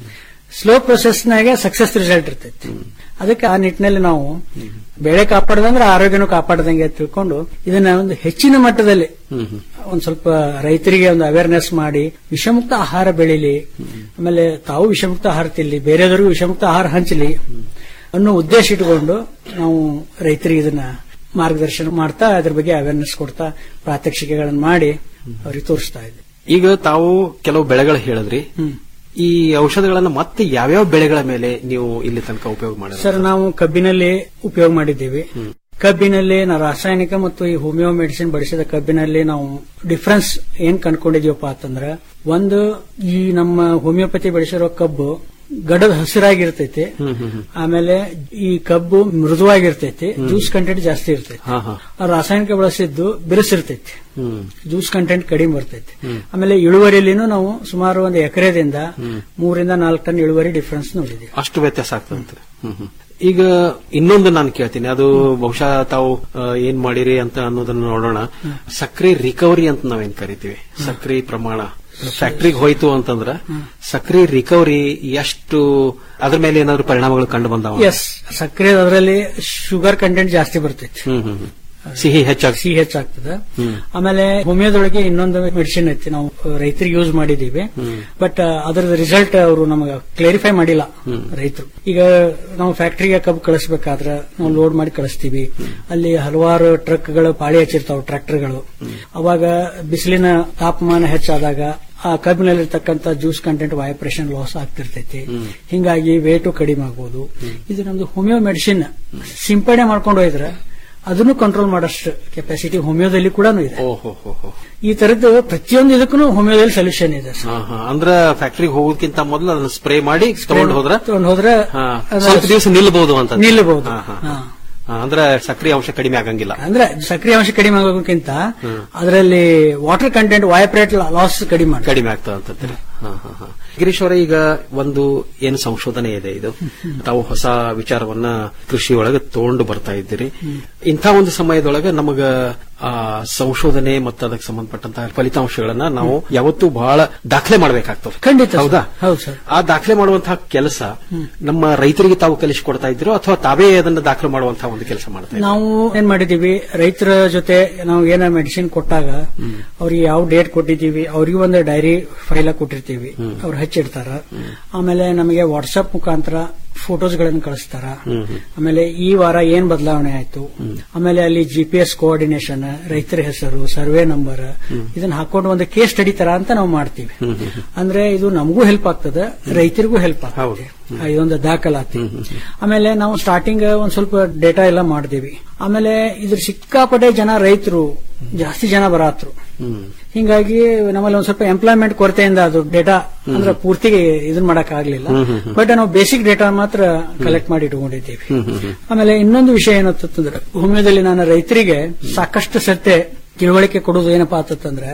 ಸ್ಲೋ ಪ್ರೊಸೆಸ್ನಾಗೆ ಸಕ್ಸಸ್ ರಿಸಲ್ಟ್ ಇರ್ತೈತಿ ಅದಕ್ಕೆ ಆ ನಿಟ್ಟಿನಲ್ಲಿ ನಾವು ಬೆಳೆ ಕಾಪಾಡದಂದ್ರೆ ಆರೋಗ್ಯನೂ ಕಾಪಾಡದಂಗೆ ಅಂತ ತಿಳ್ಕೊಂಡು ಇದನ್ನ ಒಂದು ಹೆಚ್ಚಿನ ಮಟ್ಟದಲ್ಲಿ ಒಂದ್ ಸ್ವಲ್ಪ ರೈತರಿಗೆ ಒಂದು ಅವೇರ್ನೆಸ್ ಮಾಡಿ ವಿಷಮುಕ್ತ ಆಹಾರ ಬೆಳೀಲಿ ಆಮೇಲೆ ತಾವು ವಿಷಮುಕ್ತ ಆಹಾರ ತಿನ್ಲಿ ಬೇರೆದವರಿಗೂ ವಿಷಮುಕ್ತ ಆಹಾರ ಹಂಚಲಿ ಅನ್ನೋ ಉದ್ದೇಶ ಇಟ್ಕೊಂಡು ನಾವು ರೈತರಿಗೆ ಇದನ್ನ ಮಾರ್ಗದರ್ಶನ ಮಾಡ್ತಾ ಅದ್ರ ಬಗ್ಗೆ ಅವೇರ್ನೆಸ್ ಕೊಡ್ತಾ ಪ್ರಾತ್ಯಕ್ಷಿಕೆಗಳನ್ನು ಮಾಡಿ ಅವ್ರಿಗೆ ತೋರಿಸ್ತಾ ಇದ್ದೆ ಈಗ ತಾವು ಕೆಲವು ಬೆಳೆಗಳು ಹೇಳಿದ್ರಿ ಈ ಔಷಧಗಳನ್ನ ಮತ್ತೆ ಯಾವ್ಯಾವ ಬೆಳೆಗಳ ಮೇಲೆ ನೀವು ಇಲ್ಲಿ ತನಕ ಉಪಯೋಗ ಮಾಡಿದ್ರೆ ಸರ್ ನಾವು ಕಬ್ಬಿನಲ್ಲಿ ಉಪಯೋಗ ಮಾಡಿದ್ದೀವಿ ಕಬ್ಬಿನಲ್ಲಿ ನಾವು ರಾಸಾಯನಿಕ ಮತ್ತು ಈ ಹೋಮಿಯೋ ಮೆಡಿಸಿನ್ ಬಳಸಿದ ಕಬ್ಬಿನಲ್ಲಿ ನಾವು ಡಿಫ್ರೆನ್ಸ್ ಏನ್ ಕಂಡ್ಕೊಂಡಿದೀವಪ್ಪ ಅಂತಂದ್ರೆ ಒಂದು ಈ ನಮ್ಮ ಹೋಮಿಯೋಪತಿ ಬೆಳೆಸಿರೋ ಕಬ್ಬು ಗಡದ ಹಸಿರಾಗಿರ್ತೈತಿ ಆಮೇಲೆ ಈ ಕಬ್ಬು ಮೃದುವಾಗಿರ್ತೈತಿ ಜ್ಯೂಸ್ ಕಂಟೆಂಟ್ ಜಾಸ್ತಿ ಇರ್ತೈತಿ ಹಾ ಹಾ ಆ ರಾಸಾಯನಿಕ ಬಳಸಿದ್ದು ಬಿರುಸಿರ್ತೈತಿ ಹ್ಮ್ ಜ್ಯೂಸ್ ಕಂಟೆಂಟ್ ಕಡಿಮೆ ಬರ್ತೈತಿ ಆಮೇಲೆ ಇಳುವರಿಯಲ್ಲಿನೂ ನಾವು ಸುಮಾರು ಒಂದು ಎಕರೆದಿಂದ ಮೂರಿಂದ ನಾಲ್ಕು ಟನ್ ಇಳುವರಿ ಡಿಫ್ರೆನ್ಸ್ ನೋಡಿದೀವಿ ಅಷ್ಟು ವ್ಯತ್ಯಾಸ ಆಗ್ತದಂತೆ ಹ್ಮ್ ಹ್ಮ್. ಈಗ ಇನ್ನೊಂದು ನಾನು ಕೇಳ್ತೀನಿ ಅದು ಬಹುಶಃ ತಾವು ಆ, ಏನ್ ಮಾಡಿರಿ ಅಂತ ಅನ್ನೋದನ್ನ ನೋಡೋಣ ಸಕ್ರೆ ರಿಕವರಿ ಅಂತ ನಾವೇನ್ ಕರಿತೀವಿ ಸಕ್ರೆ ಪ್ರಮಾಣ ಫ್ಯಾಕ್ಟ್ರಿಗೆ ಹೋಯ್ತು ಅಂತಂದ್ರ ಸಕ್ರೆ ರಿಕವರಿ ಎಷ್ಟು ಅದ್ರ ಮೇಲೆ ಏನಾದ್ರು ಪರಿಣಾಮಗಳು ಕಂಡು ಬಂದಾವ ಎಸ್ ಸಕ್ಕರೆ ಅದರಲ್ಲಿ ಶುಗರ್ ಕಂಟೆಂಟ್ ಜಾಸ್ತಿ ಬರ್ತೈತಿ ಹ್ಮ್ ಹ್ಮ್ ಹ್ಮ್. ಸಿಹಿ ಹೆಚ್ಚಾಗಿ ಸಿಹಿ ಹೆಚ್ಚಾಗ್ತದೆ ಹ್ಮ್. ಆಮೇಲೆ ಹೋಮಿಯೋದೊಳಗೆ ಇನ್ನೊಂದು ಮೆಡಿಸಿನ್ ಐತಿ ನಾವು ರೈತರಿಗೆ ಯೂಸ್ ಮಾಡಿದೀವಿ ಬಟ್ ಅದರ ರಿಸಲ್ಟ್ ಅವರು ನಮಗೆ ಕ್ಲಾರಿಫೈ ಮಾಡಿಲ್ಲ ರೈತರು ಈಗ ನಾವು ಫ್ಯಾಕ್ಟರಿಗೆ ಕಬ್ಬು ಕಳಿಸ್ಬೇಕಾದ್ರೆ ನಾವು ಲೋಡ್ ಮಾಡಿ ಕಳಿಸ್ತೀವಿ ಅಲ್ಲಿ ಹಲವಾರು ಟ್ರಕ್ಗಳು ಪಾಳಿ ಹಚ್ಚಿರ್ತಾವ ಟ್ರಾಕ್ಟರ್ಗಳು ಅವಾಗ ಬಿಸಿಲಿನ ತಾಪಮಾನ ಹೆಚ್ಚಾದಾಗ ಆ ಕಬ್ಬಿನಲ್ಲಿರ್ತಕ್ಕಂಥ ಜ್ಯೂಸ್ ಕಂಟೆಂಟ್ ವೈಬ್ರೇಷನ್ ಲಾಸ್ ಆಗ್ತಿರ್ತೈತಿ ಹಿಂಗಾಗಿ ವೇಟು ಕಡಿಮೆ ಆಗ್ಬೋದು ಇದು ನಮ್ದು ಹೋಮಿಯೋ ಮೆಡಿಸಿನ್ ಸಿಂಪಡಣೆ ಮಾಡ್ಕೊಂಡು ಹೋಯ್ದ್ರೆ ಅದನ್ನು ಕಂಟ್ರೋಲ್ ಮಾಡೋಷ್ಟು ಕೆಪಾಸಿಟಿ ಹೋಮಿಯೋದಲ್ಲಿ ಕೂಡ ಇದೆ ಓಹೋ ಹೋ ಹೋ ಈ ತರದ್ದು ಪ್ರತಿಯೊಂದು ಇದಕ್ಕೂ ಹೋಮಿಯೋದಲ್ಲಿ ಸೊಲ್ಯೂಷನ್ ಇದೆ ಸರ್ ಹಾ ಹಾ ಅಂದ್ರ ಫ್ಯಾಕ್ಟ್ರಿಗೆ ಹೋಗೋದಕ್ಕಿಂತ ಮೊದಲು ಅದನ್ನ ಸ್ಪ್ರೇ ಮಾಡಿ ತಗೊಂಡು ಹೋದ್ರ ತಗೊಂಡ್ ಹೋದ್ರೆ ಹಾ, ಅದು ಸ್ವಲ್ಪ ದಿವಸ ನಿಲ್ಬಹುದು ಅಂತ ನಿಲ್ಲಬಹುದು ಹಾ, ಹಾ, ಹಾ. ಹಾ, ಅಂದ್ರೆ ಸಕ್ರಿಯ ಅಂಶ ಕಡಿಮೆ ಆಗಂಗಿಲ್ಲ ಅಂದ್ರೆ ಸಕ್ರಿಯ ಅಂಶ ಕಡಿಮೆ ಆಗೋಕ್ಕಿಂತ ಅದರಲ್ಲಿ ವಾಟರ್ ಕಂಟೆಂಟ್ ವೈಬ್ರೇಟ್ ಲಾಸ್ ಕಡಿಮೆ ಮಾಡಿ ಕಡಿಮೆ ಆಗ್ತದೆ ಅಂತಂದ್ರೆ ಹಾ, ಹಾ, ಹಾ. ಗಿರೀಶ್ ಅವರೇ ಈಗ ಒಂದು ಏನು ಸಂಶೋಧನೆ ಇದೆ ಇದು ತಾವು ಹೊಸ ವಿಚಾರವನ್ನ ಕೃಷಿ ಒಳಗೆ ತಗೊಂಡು ಬರ್ತಾ ಇದ್ದೀರಿ ಇಂಥ ಒಂದು ಸಮಯದೊಳಗೆ ನಮಗ ಆ ಸಂಶೋಧನೆ ಮತ್ತು ಅದಕ್ಕೆ ಸಂಬಂಧಪಟ್ಟಂತಹ ಫಲಿತಾಂಶಗಳನ್ನ ನಾವು ಯಾವತ್ತೂ ಬಹಳ ದಾಖಲೆ ಮಾಡಬೇಕಾಗ್ತದೆ ಖಂಡಿತ ಹೌದಾ ಹೌದು ಸರ್ ಆ ದಾಖಲೆ ಮಾಡುವಂತಹ ಕೆಲಸ ನಮ್ಮ ರೈತರಿಗೆ ತಾವು ಕಲಿಸಿಕೊಡ್ತಾ ಇದ್ದೀರೋ ಅಥವಾ ತಾವೇ ಅದನ್ನ ದಾಖಲೆ ಮಾಡುವಂತಹ ಒಂದು ಕೆಲಸ ಮಾಡ್ತಾ ಇದ್ದೀರೋ? ನಾವು ಏನ್ ಮಾಡಿದೀವಿ ರೈತರ ಜೊತೆ ನಾವು ಏನ ಮೆಡಿಸಿನ್ ಕೊಟ್ಟಾಗ ಅವ್ರಿಗೆ ಯಾವ ಡೇಟ್ ಕೊಟ್ಟಿದ್ದೀವಿ ಅವ್ರಿಗೆ ಒಂದು ಡೈರಿ ಫೈಲ ಕೊಟ್ಟಿರ್ತೀವಿ ಅವ್ರು ಹಚ್ಚಿಡ್ತಾರ ಆಮೇಲೆ ನಮಗೆ ವಾಟ್ಸ್ಆಪ್ ಮುಖಾಂತರ ಫೋಟೋಸ್ ಗಳನ್ನು ಕಳಿಸ್ತಾರ ಆಮೇಲೆ ಈ ವಾರ ಏನ್ ಬದಲಾವಣೆ ಆಯ್ತು ಆಮೇಲೆ ಅಲ್ಲಿ ಜಿ ಪಿ ಎಸ್ ಕೋಆರ್ಡಿನೇಷನ್ ರೈತರ ಹೆಸರು ಸರ್ವೆ ನಂಬರ್ ಇದನ್ನ ಹಾಕೊಂಡು ಒಂದು ಕೇಸ್ ಸ್ಟಡಿ ತರ ಅಂತ ನಾವು ಮಾಡ್ತೀವಿ ಅಂದ್ರೆ ಇದು ನಮಗೂ ಹೆಲ್ಪ್ ಆಗ್ತದೆ ರೈತರಿಗೂ ಹೆಲ್ಪ್ ಆಗ್ತದೆ ಆ, ಇದೊಂದು ದಾಖಲಾತಿ ಆಮೇಲೆ ನಾವು ಸ್ಟಾರ್ಟಿಂಗ್ ಒಂದ್ ಸ್ವಲ್ಪ ಡೇಟಾ ಎಲ್ಲ ಮಾಡಿದೀವಿ ಆಮೇಲೆ ಇದ್ರ ಸಿಕ್ಕಾಪಟ್ಟೆ ಜನ ರೈತರು ಜಾಸ್ತಿ ಜನ ಬರಾತ್ರು ಹಿಂಗಾಗಿ ನಮ್ಮಲ್ಲಿ ಒಂದ್ ಸ್ವಲ್ಪ ಎಂಪ್ಲಾಯ್ಮೆಂಟ್ ಕೊರತೆಯಿಂದ ಅದು ಡೇಟಾ ಅಂದ್ರೆ ಪೂರ್ತಿಗೆ ಇದನ್ ಮಾಡಕ್ ಆಗ್ಲಿಲ್ಲ ಬಟ್ ನಾವು ಬೇಸಿಕ್ ಡೇಟಾ ಮಾತ್ರ ಕಲೆಕ್ಟ್ ಮಾಡಿ ಇಟ್ಕೊಂಡಿದ್ದೀವಿ ಆಮೇಲೆ ಇನ್ನೊಂದು ವಿಷಯ ಏನಂತಂದ್ರೆ ಹೋಮಿಯೋದಲ್ಲಿ ನಾನು ರೈತರಿಗೆ ಸಾಕಷ್ಟು ಸತ್ಯ ತಿಳುವಳಿಕೆ ಕೊಡೋದು ಏನಪ್ಪಾ ಅಂತಂದ್ರೆ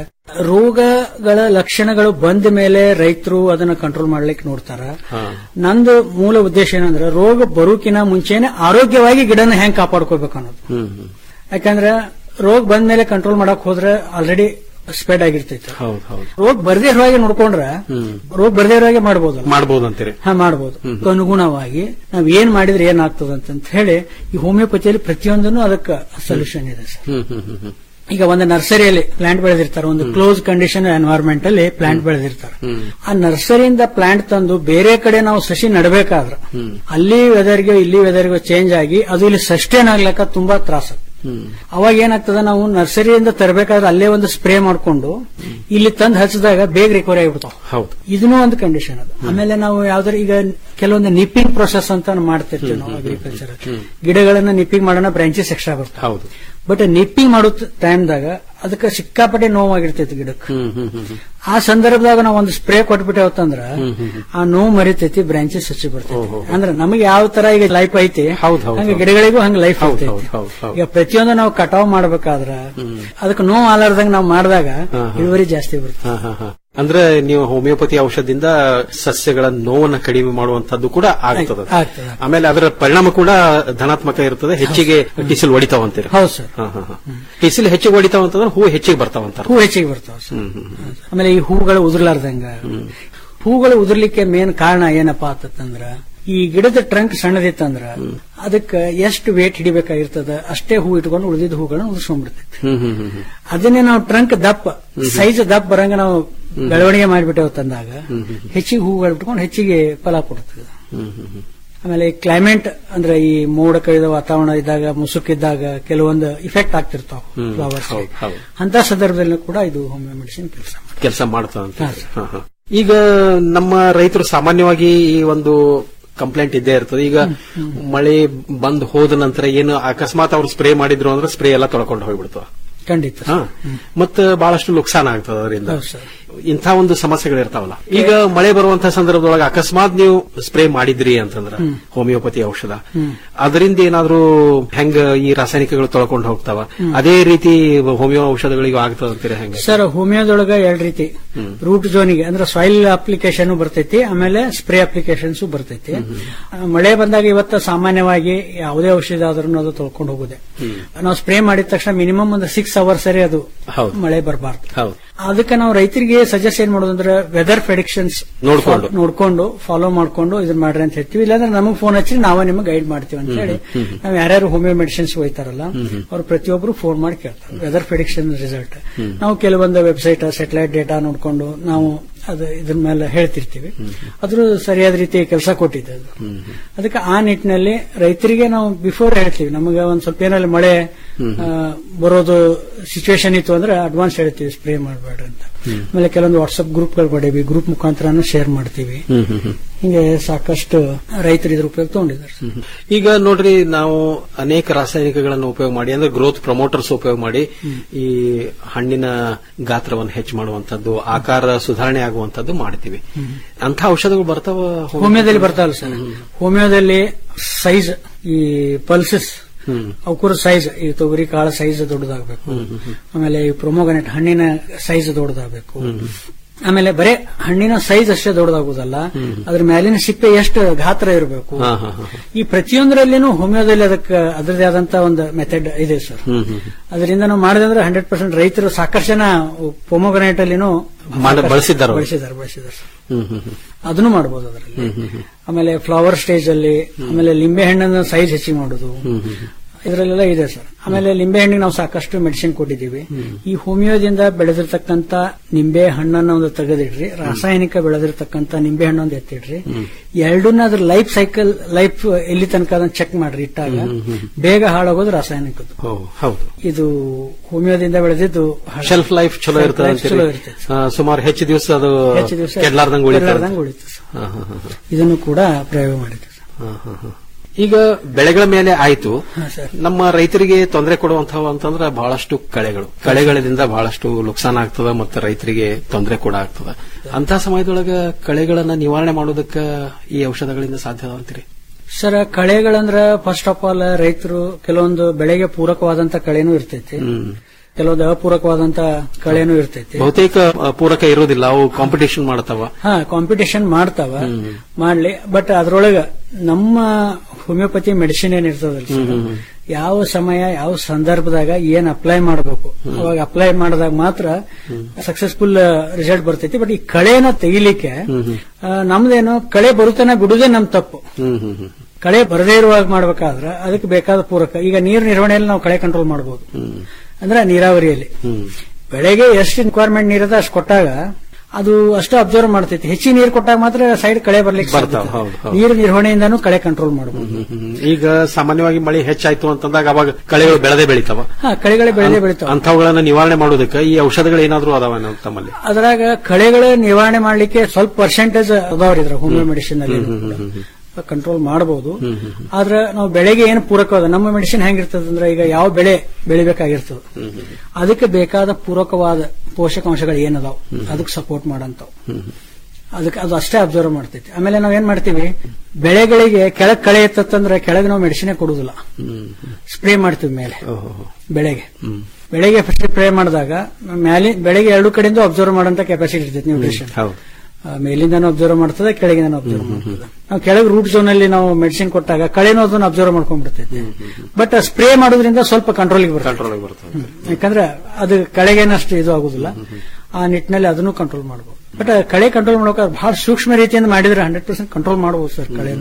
ರೋಗಗಳ ಲಕ್ಷಣಗಳು ಬಂದ ಮೇಲೆ ರೈತರು ಅದನ್ನ ಕಂಟ್ರೋಲ್ ಮಾಡ್ಲಿಕ್ಕೆ ನೋಡ್ತಾರ ನಂದು ಮೂಲ ಉದ್ದೇಶ ಏನಂದ್ರೆ ರೋಗ ಬರೋಕಿನ ಮುಂಚೆನೆ ಆರೋಗ್ಯವಾಗಿ ಗಿಡನ ಹೆಂಗ್ ಕಾಪಾಡ್ಕೋಬೇಕು ಅನ್ನೋದು ಹ್ಮ್ ಹ್ಮ್. ಯಾಕಂದ್ರೆ ರೋಗ ಬಂದ ಮೇಲೆ ಕಂಟ್ರೋಲ್ ಮಾಡಕ್ ಹೋದ್ರೆ ಆಲ್ರೆಡಿ ಸ್ಪ್ರೆಡ್ ಆಗಿರ್ತೈತೆ ಹೌದು ಹೌದು ರೋಗ ಬರ್ದೇ ಇರುವಾಗೆ ನೋಡ್ಕೊಂಡ್ರೆ ರೋಗ ಬರ್ದೇ ಇರುವಾಗೆ ಮಾಡಬಹುದು ಮಾಡ್ಬೋದು ಅಂತೀರಿ ಹಾ ಮಾಡಬಹುದು ಅನುಗುಣವಾಗಿ ನಾವ್ ಏನ್ ಮಾಡಿದ್ರೆ ಏನಾಗ್ತದೆ ಅಂತ ಹೇಳಿ ಈ ಹೋಮಿಯೋಪತಿಯಲ್ಲಿ ಪ್ರತಿಯೊಂದನ್ನು ಅದಕ್ಕೆ ಸೊಲ್ಯೂಷನ್ ಇದೆ ಸರ್ ಹ್ಮ್ ಹ್ಮ್ ಹ್ಮ್ ಹ್ಮ್ ಈಗ ಒಂದು ನರ್ಸರಿಯಲ್ಲಿ ಪ್ಲಾಂಟ್ ಬೆಳೆದಿರ್ತಾರೆ ಒಂದು ಕ್ಲೋಸ್ ಕಂಡೀಷನ್ ಎನ್ವೈರ್ಮೆಂಟ್ ಅಲ್ಲಿ ಪ್ಲಾಂಟ್ ಬೆಳೆದಿರ್ತಾರೆ ಆ ನರ್ಸರಿಯಿಂದ ಪ್ಲಾಂಟ್ ತಂದು ಬೇರೆ ಕಡೆ ನಾವು ಸಸಿ ನಡಬೇಕಾದ್ರ ಅಲ್ಲಿ ವೆದರ್ಗೆ ಇಲ್ಲಿ ವೆದರ್ಗೆ ಚೇಂಜ್ ಆಗಿ ಅದು ಇಲ್ಲಿ ಸಸ್ಟೈನ್ ಆಗ್ಲಕ್ಕ ತುಂಬಾ ತ್ರಾಸ ಅವಾಗ ಏನಾಗ್ತದೆ ನಾವು ನರ್ಸರಿಯಿಂದ ತರಬೇಕಾದ್ರೆ ಅಲ್ಲೇ ಒಂದು ಸ್ಪ್ರೇ ಮಾಡ್ಕೊಂಡು ಇಲ್ಲಿ ತಂದು ಹಚ್ಚಿದಾಗ ಬೇಗ ರಿಕವರಿ ಆಗಿಬಿಡ್ತಾವ ಹೌದು ಇದನ್ನೂ ಒಂದು ಕಂಡೀಷನ್ ಅದು ಆಮೇಲೆ ನಾವು ಯಾವ್ದಾರ ಈಗ ಕೆಲವೊಂದು ನಿಪ್ಪಿಂಗ್ ಪ್ರೊಸೆಸ್ ಅಂತ ಮಾಡ್ತಿರ್ತೀವಿ ನಾವು ಅಗ್ರಿಕಲ್ಚರ್ ಗಿಡಗಳನ್ನ ನಿಪ್ಪಿಂಗ್ ಮಾಡೋಣ ಬ್ರಾಂಚಸ್ ಎಕ್ಸ್ಟ್ರಾ ಬರ್ತವೆ ಹೌದು ಬಟ್ ನಿಪ್ಪಿಂಗ್ ಮಾಡೋ ಟೈಮ್ದಾಗ ಅದಕ್ಕೆ ಸಿಕ್ಕಾಪಟ್ಟೆ ನೋವಾಗಿರ್ತೈತಿ ಗಿಡಕ್ಕೆ ಹ್ಮ್ ಹ್ಮ್ ಹ್ಮ್ ಹ್ಮ್. ಆ ಸಂದರ್ಭದಾಗ ನಾವು ಒಂದು ಸ್ಪ್ರೇ ಕೊಟ್ಬಿಟ್ಟೇವತ್ತಂದ್ರ ಆ ನೋವು ಮರಿತೈತಿ ಬ್ರಾಂಚಸ್ ಹಚ್ಚಿ ಬರ್ತೈತಿ ಅಂದ್ರೆ ನಮಗೆ ಯಾವ ತರ ಈಗ ಲೈಫ್ ಐತಿ ಹಂಗ ಗಿಡಗಳಿಗೂ ಹಂಗ ಲೈಫ್ ಇರ್ತೈತಿ ಈಗ ಪ್ರತಿಯೊಂದು ನಾವು ಕಟಾವ್ ಮಾಡ್ಬೇಕಾದ್ರ ಅದಕ್ಕೆ ನೋವು ಆಲಾರ್ದಂಗ ನಾವು ಮಾಡಿದಾಗ ಇಳುವರಿ ಜಾಸ್ತಿ ಬರುತ್ತೆ ಹಾ, ಹಾ, ಹಾ. ಅಂದ್ರೆ ನೀವು ಹೋಮಿಯೋಪತಿ ಔಷಧದಿಂದ ಸಸ್ಯಗಳ ನೋವನ್ನ ಕಡಿಮೆ ಮಾಡುವಂತದ್ದು ಕೂಡ ಆಗ್ತದೆ ಆಗ್ತದೆ. ಆಮೇಲೆ ಅದರ ಪರಿಣಾಮ ಕೂಡ ಧನಾತ್ಮಕ ಇರ್ತದೆ ಹೆಚ್ಚಿಗೆ ಟಿಸಿಲ್ ಹೊಡಿತಾವಂತೀರಿ ಹೌದು ಸರ್ ಹಾ, ಹಾ, ಹಾ. ಟಿಸಿಲ್ ಹೆಚ್ಚಿಗೆ ಹೊಡಿತಾವಂತಂದ್ರೆ ಹೂ ಹೆಚ್ಚಿಗೆ ಬರ್ತಾವಂತಾರ ಹೂ ಹೆಚ್ಚಿಗೆ ಬರ್ತಾವ ಸರ್ ಆಮೇಲೆ ಈ ಹೂಗಳು ಉದುರ್ಲಾರ್ದಂಗ ಹೂಗಳು ಉದುರ್ಲಿಕ್ಕೆ ಮೇನ್ ಕಾರಣ ಏನಪ್ಪಾ ಅಂತಂದ್ರ ಈ ಗಿಡದ ಟ್ರಂಕ್ ಸಣ್ಣದಿತ್ತಂದ್ರ ಅದಕ್ಕೆ ಎಷ್ಟು ವೇಟ್ ಹಿಡಿಬೇಕಾಗಿರ್ತದ ಅಷ್ಟೇ ಹೂ ಇಟ್ಕೊಂಡು ಉಳಿದಿದ್ದ ಹೂಗಳನ್ನ ಉದುರ್ಸ್ಕೊಂಡ್ಬಿಡ್ತೈತಿ ಹ್ಮ್ ಹ್ಮ್ ಹ್ಮ್ ಹ್ಮ್. ಅದನ್ನೇ ನಾವು ಟ್ರಂಕ್ ದಪ್ಪ ಸೈಜ್ ದಪ್ಪ ಬರಂಗ ನಾವು ಬೆಳವಣಿಗೆ ಮಾಡಿಬಿಟ್ಟೇವ್ ತಂದಾಗ ಹೆಚ್ಚಿಗೆ ಹೂಗಳು ಇಟ್ಕೊಂಡು ಹೆಚ್ಚಿಗೆ ಫಲ ಕೊಡ್ತದೆ ಹ್ಮ್ ಹ್ಮ್ ಹ್ಮ್. ಆಮೇಲೆ ಕ್ಲೈಮೇಟ್ ಅಂದ್ರೆ ಈ ಮೋಡ ಕವಿದ ವಾತಾವರಣ ಇದ್ದಾಗ ಮುಸುಕಿದ್ದಾಗ ಕೆಲವೊಂದು ಇಫೆಕ್ಟ್ ಆಗ್ತಿರ್ತಾವ ಹ್ಮ್. ಫ್ಲವರ್ಸ್ ಹೌದು, ಹೌದು. ಅಂತ ಸಂದರ್ಭದಲ್ಲಿ ಕೂಡ ಇದು ಹೋಮಿಯೋ ಮೆಡಿಸಿನ್ ಕೆಲಸ ಕೆಲಸ ಮಾಡ್ತದಂತ ಹಾ, ಹಾ. ಈಗ ನಮ್ಮ ರೈತರು ಸಾಮಾನ್ಯವಾಗಿ ಈ ಒಂದು ಕಂಪ್ಲೇಂಟ್ ಇದ್ದೇ ಇರ್ತದೆ ಈಗ ಮಳೆ ಬಂದ್ ಹೋದ ನಂತರ ಏನು ಅಕಸ್ಮಾತ್ ಅವ್ರು ಸ್ಪ್ರೇ ಮಾಡಿದ್ರು ಅಂದ್ರೆ ಸ್ಪ್ರೇ ಎಲ್ಲ ತೊಳ್ಕೊಂಡು ಹೋಗ್ಬಿಡ್ತಾವ ಖಂಡಿತ ಹಾ. ಮತ್ತೆ ಬಹಳಷ್ಟು ನುಕ್ಸಾನ ಆಗ್ತದೆ ಅದರಿಂದ ಹೌದು ಸರ್. ಇಂಥ ಒಂದು ಸಮಸ್ಯೆಗಳು ಇರ್ತಾವಲ್ಲ ಈಗ ಮಳೆ ಬರುವಂತ ಸಂದರ್ಭದೊಳಗೆ ಅಕಸ್ಮಾತ್ ನೀವು ಸ್ಪ್ರೇ ಮಾಡಿದ್ರಿ ಅಂತಂದ್ರ ಹ್ಮ್. ಹೋಮಿಯೋಪತಿ ಔಷಧ ಹ್ಮ್. ಅದರಿಂದ ಏನಾದ್ರೂ ಹೆಂಗ ಈ ರಾಸಾಯನಿಕಗಳು ತೊಳ್ಕೊಂಡು ಹೋಗ್ತಾವ ಹ್ಮ್. ಅದೇ ರೀತಿ ಹೋಮಿಯೋ ಔಷಧಗಳಿಗೂ ಆಗ್ತದ ಅಂತೀರ ಹೆಂಗ ಸರ್ ಹೋಮಿಯೋದೊಳಗ ಎರಡು ರೀತಿ ಹ್ಮ್. ರೂಟ್ ಝೋನಿಗೆ ಅಂದ್ರೆ ಸಾಯಿಲ್ ಅಪ್ಲಿಕೇಶನ್ ಬರ್ತೈತಿ ಆಮೇಲೆ ಸ್ಪ್ರೇ ಅಪ್ಲಿಕೇಶನ್ಸ್ ಬರ್ತೈತಿ ಆ, ಮಳೆ ಬಂದಾಗ ಇವತ್ತು ಸಾಮಾನ್ಯವಾಗಿ ಯಾವುದೇ ಔಷಧ ಆದ್ರೂ ಅದು ತೊಳ್ಕೊಂಡು ಹೋಗುದೆ ನಾವು ಸ್ಪ್ರೇ ಮಾಡಿದ ತಕ್ಷಣ ಮಿನಿಮಮ್ ಒಂದು ಸಿಕ್ಸ್ ಅವರ್ಸ್ ಸರಿ ಅದು ಹೌದು. ಮಳೆ ಬರಬಾರ್ದು ಹೌದು ಅದಕ್ಕೆ ನಾವು ರೈತರಿಗೆ ಸಜೆಸ್ಟ್ ಏನ್ ಮಾಡೋದಂದ್ರೆ ವೆದರ್ ಪ್ರೆಡಿಕ್ಷನ್ಸ್ ನೋಡ್ಕೊಂಡು. ನೋಡ್ಕೊಂಡು ಫಾಲೋ ಮಾಡ್ಕೊಂಡು ಇದನ್ನ ಮಾಡ್ರಿ ಅಂತ ಹೇಳ್ತೀವಿ ಇಲ್ಲಾಂದ್ರೆ ನಮಗೆ ಫೋನ್ ಹಚ್ಚಿ ನಾವೇ ನಿಮಗೆ ಗೈಡ್ ಮಾಡ್ತೀವಿ ಅಂತ ಹೇಳಿ ಹ್ಮ್, ಹ್ಮ್. ನಾವು ಯಾರ್ಯಾರು ಹೋಮಿಯೋ ಮೆಡಿಸಿನ್ಸ್ ಹೋಯ್ತಾರಲ್ಲ ಹ್ಮ್, ಹ್ಮ್. ಅವ್ರು ಪ್ರತಿಯೊಬ್ಬರು ಫೋನ್ ಮಾಡಿ ಕೇಳ್ತಾರೆ ವೆದರ್ ಪ್ರಿಡಿಕ್ಷನ್ ರಿಸಲ್ಟ್ ಹ್ಮ್. ನಾವು ಕೆಲವೊಂದು ವೆಬ್ಸೈಟ್ ಸ್ಯಾಟಲೈಟ್ ಡೇಟಾ ನೋಡ್ಕೊಂಡು ನಾವು ಅದು ಇದ್ರ ಮೇಲೆ ಹೇಳ್ತಿರ್ತೀವಿ ಅದ್ರ ಸರಿಯಾದ ರೀತಿ ಕೆಲಸ ಕೊಟ್ಟಿದೆ ಅದು ಅದಕ್ಕೆ ಆ ನಿಟ್ಟಿನಲ್ಲಿ ರೈತರಿಗೆ ನಾವು ಬಿಫೋರ್ ಹೇಳ್ತೀವಿ ನಮಗೆ ಒಂದ್ ಸ್ವಲ್ಪ ಏನಲ್ಲಿ ಮಳೆ ಹ್ಮ್. ಆ, ಬರೋದು ಸಿಚುವೇಶನ್ ಇತ್ತು ಅಂದ್ರೆ ಅಡ್ವಾನ್ಸ್ ಹೇಳ್ತೀವಿ ಸ್ಪ್ರೇ ಮಾಡಬೇಡ್ರಿ ಅಂತ ಆಮೇಲೆ ಕೆಲವೊಂದು ವಾಟ್ಸ್ಆಪ್ ಗ್ರೂಪ್ಗಳು ಮಾಡೀವಿ ಗ್ರೂಪ್ ಮುಖಾಂತರನು ಶೇರ್ ಮಾಡ್ತೀವಿ ಹ್ಮ್ ಹ್ಮ್ ಹ್ಮ್ ಹಿಂಗೆ ಸಾಕಷ್ಟು ರೈತರು ಇದ್ರ ಉಪಯೋಗ ತಗೊಂಡಿದ್ದಾರೆ ಹ್ಮ್. ಈಗ ನೋಡ್ರಿ ನಾವು ಅನೇಕ ರಾಸಾಯನಿಕಗಳನ್ನು ಉಪಯೋಗ ಮಾಡಿ ಅಂದ್ರೆ ಗ್ರೋತ್ ಪ್ರಮೋಟರ್ಸ್ ಉಪಯೋಗ ಮಾಡಿ ಈ ಹಣ್ಣಿನ ಗಾತ್ರವನ್ನು ಹೆಚ್ಚು ಮಾಡುವಂತದ್ದು ಆಕಾರ ಸುಧಾರಣೆ ಆಗುವಂತದ್ದು ಮಾಡ್ತೀವಿ ಅಂತ ಔಷಧಗಳು ಬರ್ತಾವ ಹೋಮಿಯೋದಲ್ಲಿ ಬರ್ತಾವಲ್ಲ ಸರ್ ಹೋಮಿಯೋದಲ್ಲಿ ಸೈಜ್ ಈ ಪಲ್ಸಸ್ ಹ್ಮ್. ಅವಕೂರ ಸೈಜ್ ಈ ತೊಗರಿ ಕಾಳು ಸೈಜ್ ದೊಡ್ಡದಾಗಬೇಕು ಹ್ಮ್, ಹ್ಮ್, ಹ್ಮ್. ಆಮೇಲೆ ಈ ಪ್ರೊಮೋಗನೆಟ್ ಹಣ್ಣಿನ ಸೈಜ್ ದೊಡ್ಡದಾಗಬೇಕು ಹ್ಮ್. ಆಮೇಲೆ ಬರೇ ಹಣ್ಣಿನ ಸೈಜ್ ಅಷ್ಟೇ ದೊಡ್ಡದಾಗುದಲ್ಲ ಅದ್ರ ಮೇಲಿನ ಸಿಪ್ಪೆ ಎಷ್ಟು ಗಾತ್ರ ಇರಬೇಕು ಹಾ, ಹಾ, ಹಾ. ಈ ಪ್ರತಿಯೊಂದರಲ್ಲಿನೂ ಹೋಮಿಯೋದಲ್ಲಿ ಅದಕ್ಕೆ ಅದರದೇ ಆದಂತ ಒಂದು ಮೆಥಡ್ ಇದೆ ಸರ್ ಹ್ಮ್, ಹ್ಮ್, ಅದರಿಂದ ನಾವು ಮಾಡಿದ್ರೆ ಹಂಡ್ರೆಡ್ ಪರ್ಸೆಂಟ್ ರೈತರು ಸಾಕಷ್ಟು ಜನ ಪೊಮೊಗ್ರನೇಟ್ ಅಲ್ಲಿನೂ ಮಾಡ- ಬಳಸಿದ್ದಾರೆ ಅವ್ರು. ಬಳಸಿದ್ದಾರೆ ಬಳಸಿದ್ದಾರೆ ಸರ್ ಹ್ಮ್, ಹ್ಮ್, ಹ್ಮ್. ಅದನ್ನು ಮಾಡಬಹುದು ಅದರಲ್ಲಿ ಹ್ಮ್, ಹ್ಮ್, ಹ್ಮ್. ಆಮೇಲೆ ಫ್ಲವರ್ ಸ್ಟೇಜ್ ಅಲ್ಲಿ ಆಮೇಲೆ ಲಿಂಬೆ ಹಣ್ಣನ್ನ ಸೈಜ್ ಹೆಚ್ಚಿಗೆ ಮಾಡುದು ಹ್ಮ್, ಹ್ಮ್, ಹ್ಮ್. ಇದರಲ್ಲೆಲ್ಲ ಇದೆ ಸರ್ ಆಮೇಲೆ ಲಿಂಬೆ ಹಣ್ಣಿಗೆ ನಾವು ಸಾಕಷ್ಟು ಮೆಡಿಸಿನ್ ಕೊಟ್ಟಿದ್ದೀವಿ ಈ ಹೋಮಿಯೋದಿಂದ ಬೆಳೆದಿರ್ತಕ್ಕಂತ ನಿಂಬೆ ಹಣ್ಣನ್ನ ಒಂದು ತೆಗೆದಿಡ್ರಿ ರಾಸಾಯನಿಕ ಬೆಳೆದಿರ್ತಕ್ಕಂತ ನಿಂಬೆ ಹಣ್ಣು ಒಂದು ಎತ್ತಿಡ್ರಿ ಎರಡನ್ನ ಅದ್ರ ಲೈಫ್ ಸೈಕಲ್ ಲೈಫ್ ಎಲ್ಲಿ ತನಕ ಅದನ್ನ ಚೆಕ್ ಮಾಡ್ರಿ ಇಟ್ಟಾಗ ಬೇಗ ಹಾಳಾಗೋದು ರಾಸಾಯನಿಕದ್ದು ಓ, ಹೌದು ಇದು ಹೋಮಿಯೋದಿಂದ ಬೆಳೆದಿದ್ದು ಹಾಳ್- ಶೆಲ್ಫ್ ಲೈಫ್ ಚಲೋ Shelf ಇರ್ತದೆ life ಚಲೋ ಅಂತೀರಿ ಇರ್ತದೆ. ಆ, ಸುಮಾರು ಹೆಚ್ಚು ದಿವಸ ಅದು ಹೆಚ್ಚು ದಿವಸ ಕೆಡ್ಲಾರ್ದಂಗ್ ಉಳಿತದೆ ಕೆಡ್ಲಾರ್ದಂಗ್ ಉಳಿತದೆ ಸರ್. ಹಾ, ಹಾ, ಹಾ, ಹಾ. ಇದನ್ನು ಕೂಡ ಪ್ರಯೋಗ ಮಾಡಿದ್ದೀವಿ ಸರ್. ಹಾ, ಹಾ, ಹಾ. ಈಗ ಬೆಳೆಗಳ ಮೇಲೆ ಆಯ್ತು ಹಾ, ಸರ್. ನಮ್ಮ ರೈತರಿಗೆ ತೊಂದರೆ ಕೊಡುವಂತಹ ಅಂತಂದ್ರೆ ಬಹಳಷ್ಟು ಕಳೆಗಳು ಕಳೆಗಳಿಂದ ಬಹಳಷ್ಟು ನುಕ್ಸಾನ ಆಗ್ತದ ಮತ್ತು ರೈತರಿಗೆ ತೊಂದರೆ ಕೂಡ ಆಗ್ತದ ಅಂತ ಸಮಯದೊಳಗ ಕಳೆಗಳನ್ನ ನಿವಾರಣೆ ಮಾಡೋದಕ್ಕೆ ಈ ಔಷಧಗಳಿಂದ ಸಾಧ್ಯ ಅಂತೀರಿ ಸರ್ ಕಳೆಗಳಂದ್ರ ಫಸ್ಟ್ ಆಫ್ ಆಲ್ ರೈತರು ಕೆಲವೊಂದು ಬೆಳೆಗೆ ಪೂರಕವಾದಂತ ಕಳೆನೂ ಇರ್ತೈತಿ ಹ್ಮ್. ಕೆಲವೊಂದು ಅಪೂರಕವಾದಂತ ಕಳೆನೂ ಇರ್ತೈತಿ ಬಹುತೇಕ ಅ, ಪೂರಕ ಇರೋದಿಲ್ಲ ಅವು ಕಾಂಪಿಟೇಷನ್ ಮಾಡ್ತಾವ ಹಾ ಕಾಂಪಿಟೇಷನ್ ಮಾಡ್ತಾವ ಮಾಡ್ಲಿ ಬಟ್ ಅದ್ರೊಳಗ ನಮ್ಮ ಹೋಮಿಯೋಪತಿ ಮೆಡಿಸಿನ್ ಏನ್ ಇರ್ತದಲ್ಲ ಸರ್, ಹ್ಮ್, ಹ್ಮ್, ಹ್ಮ್. ಯಾವ ಸಮಯ ಯಾವ ಸಂದರ್ಭದಾಗ ಏನ್ ಅಪ್ಲೈ ಮಾಡಬೇಕು ಅವಾಗ ಅಪ್ಲೈ ಮಾಡಿದಾಗ ಮಾತ್ರ ಸಕ್ಸಸ್ಫುಲ್ ರಿಸಲ್ಟ್ ಬರ್ತೈತಿ ಬಟ್ ಈ ಕಳೆನ ತೆಗಿಲಿಕ್ಕೆ ಆ, ನಮ್ದೇನು ಕಳೆ ಬರುತ್ತಾನ ಬಿಡುದೇ ನಮ್ ತಪ್ಪು ಹ್ಮ್ ಹ್ಮ್ ಹ್ಮ್ ಕಳೆ ಬರದೇ ಇರುವಾಗ ಮಾಡ್ಬೇಕಾದ್ರೆ ಅದಕ್ಕೆ ಬೇಕಾದ ಪೂರಕ ಈಗ ನೀರು ನಿರ್ವಹಣೆಯಲ್ಲಿ ನಾವು ಕಳೆ ಕಂಟ್ರೋಲ್ ಮಾಡಬಹುದು ಅಂದ್ರೆ ನೀರಾವರಿಯಲ್ಲಿ ಹ್ಮ್ ಬೆಳೆಗೆ ಎಷ್ಟು ರಿಕ್ವೈರ್ಮೆಂಟ್ ನೀರದ ಅಷ್ಟು ಕೊಟ್ಟಾಗ ಅದು ಅಷ್ಟು ಅಬ್ಸರ್ವ್ ಮಾಡ್ತೈತಿ ಹೆಚ್ಚಿನ ನೀರು ಕೊಟ್ಟಾಗ ಮಾತ್ರ ಸೈಡ್ ಕಳೆ ಬರ್ಲಿಕ್ಕೆ ಬರ್ತಾವ, ಸಾಧ್ಯತೆ. ಹೌದು, ಹೌದು. ನೀರು ನಿರ್ವಹಣೆಯಿಂದಾನು ಕಳೆ ಕಂಟ್ರೋಲ್ ಮಾಡಬಹುದು ಹ್ಮ್, ಹ್ಮ್. ಈಗ ಸಾಮಾನ್ಯವಾಗಿ ಮಳೆ ಹೆಚ್ಚಾಯ್ತು ಅಂತಂದಾಗ ಅವಾಗ ಕಳೆಗಳು ಬೆಳೆದೇ ಬೆಳಿತಾವ ಹಾ ಕಳೆಗಳೇ ಬೆಳೆದೇ ಬೆಳಿತಾವ ಅಂತವುಗಳನ್ನ ನಿವಾರಣೆ ಮಾಡೋದಕ್ಕೆ ಈ ಔಷಧಗಳು ಏನಾದ್ರೂ ಅದಾವ ನಾವು ತಮ್ಮಲ್ಲಿ ಅದ್ರಾಗ ಕಳೆಗಳ ನಿವಾರಣೆ ಮಾಡ್ಲಿಕ್ಕೆ ಸ್ವಲ್ಪ ಪರ್ಸೆಂಟೇಜ್ ಅದಾವ್ರಿ ಇದ್ರ ಹೋಮಿಯೋ ಮೆಡಿಸಿನ್ ಅಲ್ಲಿ ಕಂಟ್ರೋಲ್ ಮಾಡಬಹುದು ಆದ್ರೆ ನಾವು ಬೆಳೆಗೆ ಏನು ಪೂರಕವಾದ ನಮ್ಮ ಮೆಡಿಸಿನ್ ಹೆಂಗಿರ್ತದೆ ಅಂದ್ರೆ ಈಗ ಯಾವ ಬೆಳೆ ಬೆಳಿಬೇಕಾಗಿರ್ತದೆ ಅದಕ್ಕೆ ಬೇಕಾದ ಪೂರಕವಾದ ಪೋಷಕಾಂಶಗಳು ಏನದಾವ್ ಅದಕ್ಕೆ ಸಪೋರ್ಟ್ ಮಾಡಂತಾವ್ ಅದಕ್ಕೆ ಅದು ಅಷ್ಟೇ ಅಬ್ಸರ್ವ್ ಮಾಡ್ತೈತಿ ಆಮೇಲೆ ನಾವ್ ಏನ್ ಮಾಡ್ತೀವಿ ಬೆಳೆಗಳಿಗೆ ಕೆಳಗ್ ಕಳೆ ಎತ್ತಂದ್ರೆ ಕೆಳಗೆ ನಾವು ಮೆಡಿಸಿನೇ ಕೊಡುದಿಲ್ಲ ಸ್ಪ್ರೇ ಮಾಡ್ತೀವಿ ಮೇಲೆ ಬೆಳೆಗೆ ಬೆಳೆಗೆ ಸ್ಪ್ರೇ ಮಾಡಿದಾಗ ಮೇಲೆ ಬೆಳೆಗೆ ಎರಡು ಕಡೆಯಿಂದ ಅಬ್ಸರ್ವ್ ಮಾಡೋಂತ ಕೆಪಾಸಿಟಿ ಇರ್ತೈತಿ ನ್ಯೂಟ್ರಿಷನ್ ಹೌದು ಮೇಲಿಂದನೂ ಅಬ್ಸರ್ವ್ ಮಾಡ್ತದೆ ಕೆಳಗಿಂದ ಅಬ್ಸರ್ವ್ ಮಾಡ್ತದೆ ನಾವು ಕೆಳಗೆ ರೂಟ್ ಝೋನ್ ಅಲ್ಲಿ ನಾವು ಮೆಡಿಸಿನ್ ಕೊಟ್ಟಾಗ ಕಳೆನೂ ಅದನ್ನ ಅಬ್ಸರ್ವ್ ಮಾಡ್ಕೊಂಡ್ಬಿಡ್ತೈತಿ ಬಟ್ ಸ್ಪ್ರೇ ಮಾಡೋದ್ರಿಂದ ಸ್ವಲ್ಪ ಕಂಟ್ರೋಲ್ಗೆ ಬರ್ತದೆ ಕಂಟ್ರೋಲ್ ಬರ್ತದೆ ಯಾಕಂದ್ರೆ ಅದು ಕಳೆಗೇನಷ್ಟು ಇದು ಆಗುದಿಲ್ಲ ಆ ನಿಟ್ಟಿನಲ್ಲಿ ಅದನ್ನು ಕಂಟ್ರೋಲ್ ಮಾಡಬಹುದು ಬಟ್ ಕಳೆ ಕಂಟ್ರೋಲ್ ಮಾಡೋಕೆ ಬಹಳ ಸೂಕ್ಷ್ಮ ರೀತಿಯಿಂದ ಮಾಡಿದ್ರೆ ಹಂಡ್ರೆಡ್ ಪರ್ಸೆಂಟ್ ಕಂಟ್ರೋಲ್ ಮಾಡಬಹುದು ಸರ್ ಕಳೆನು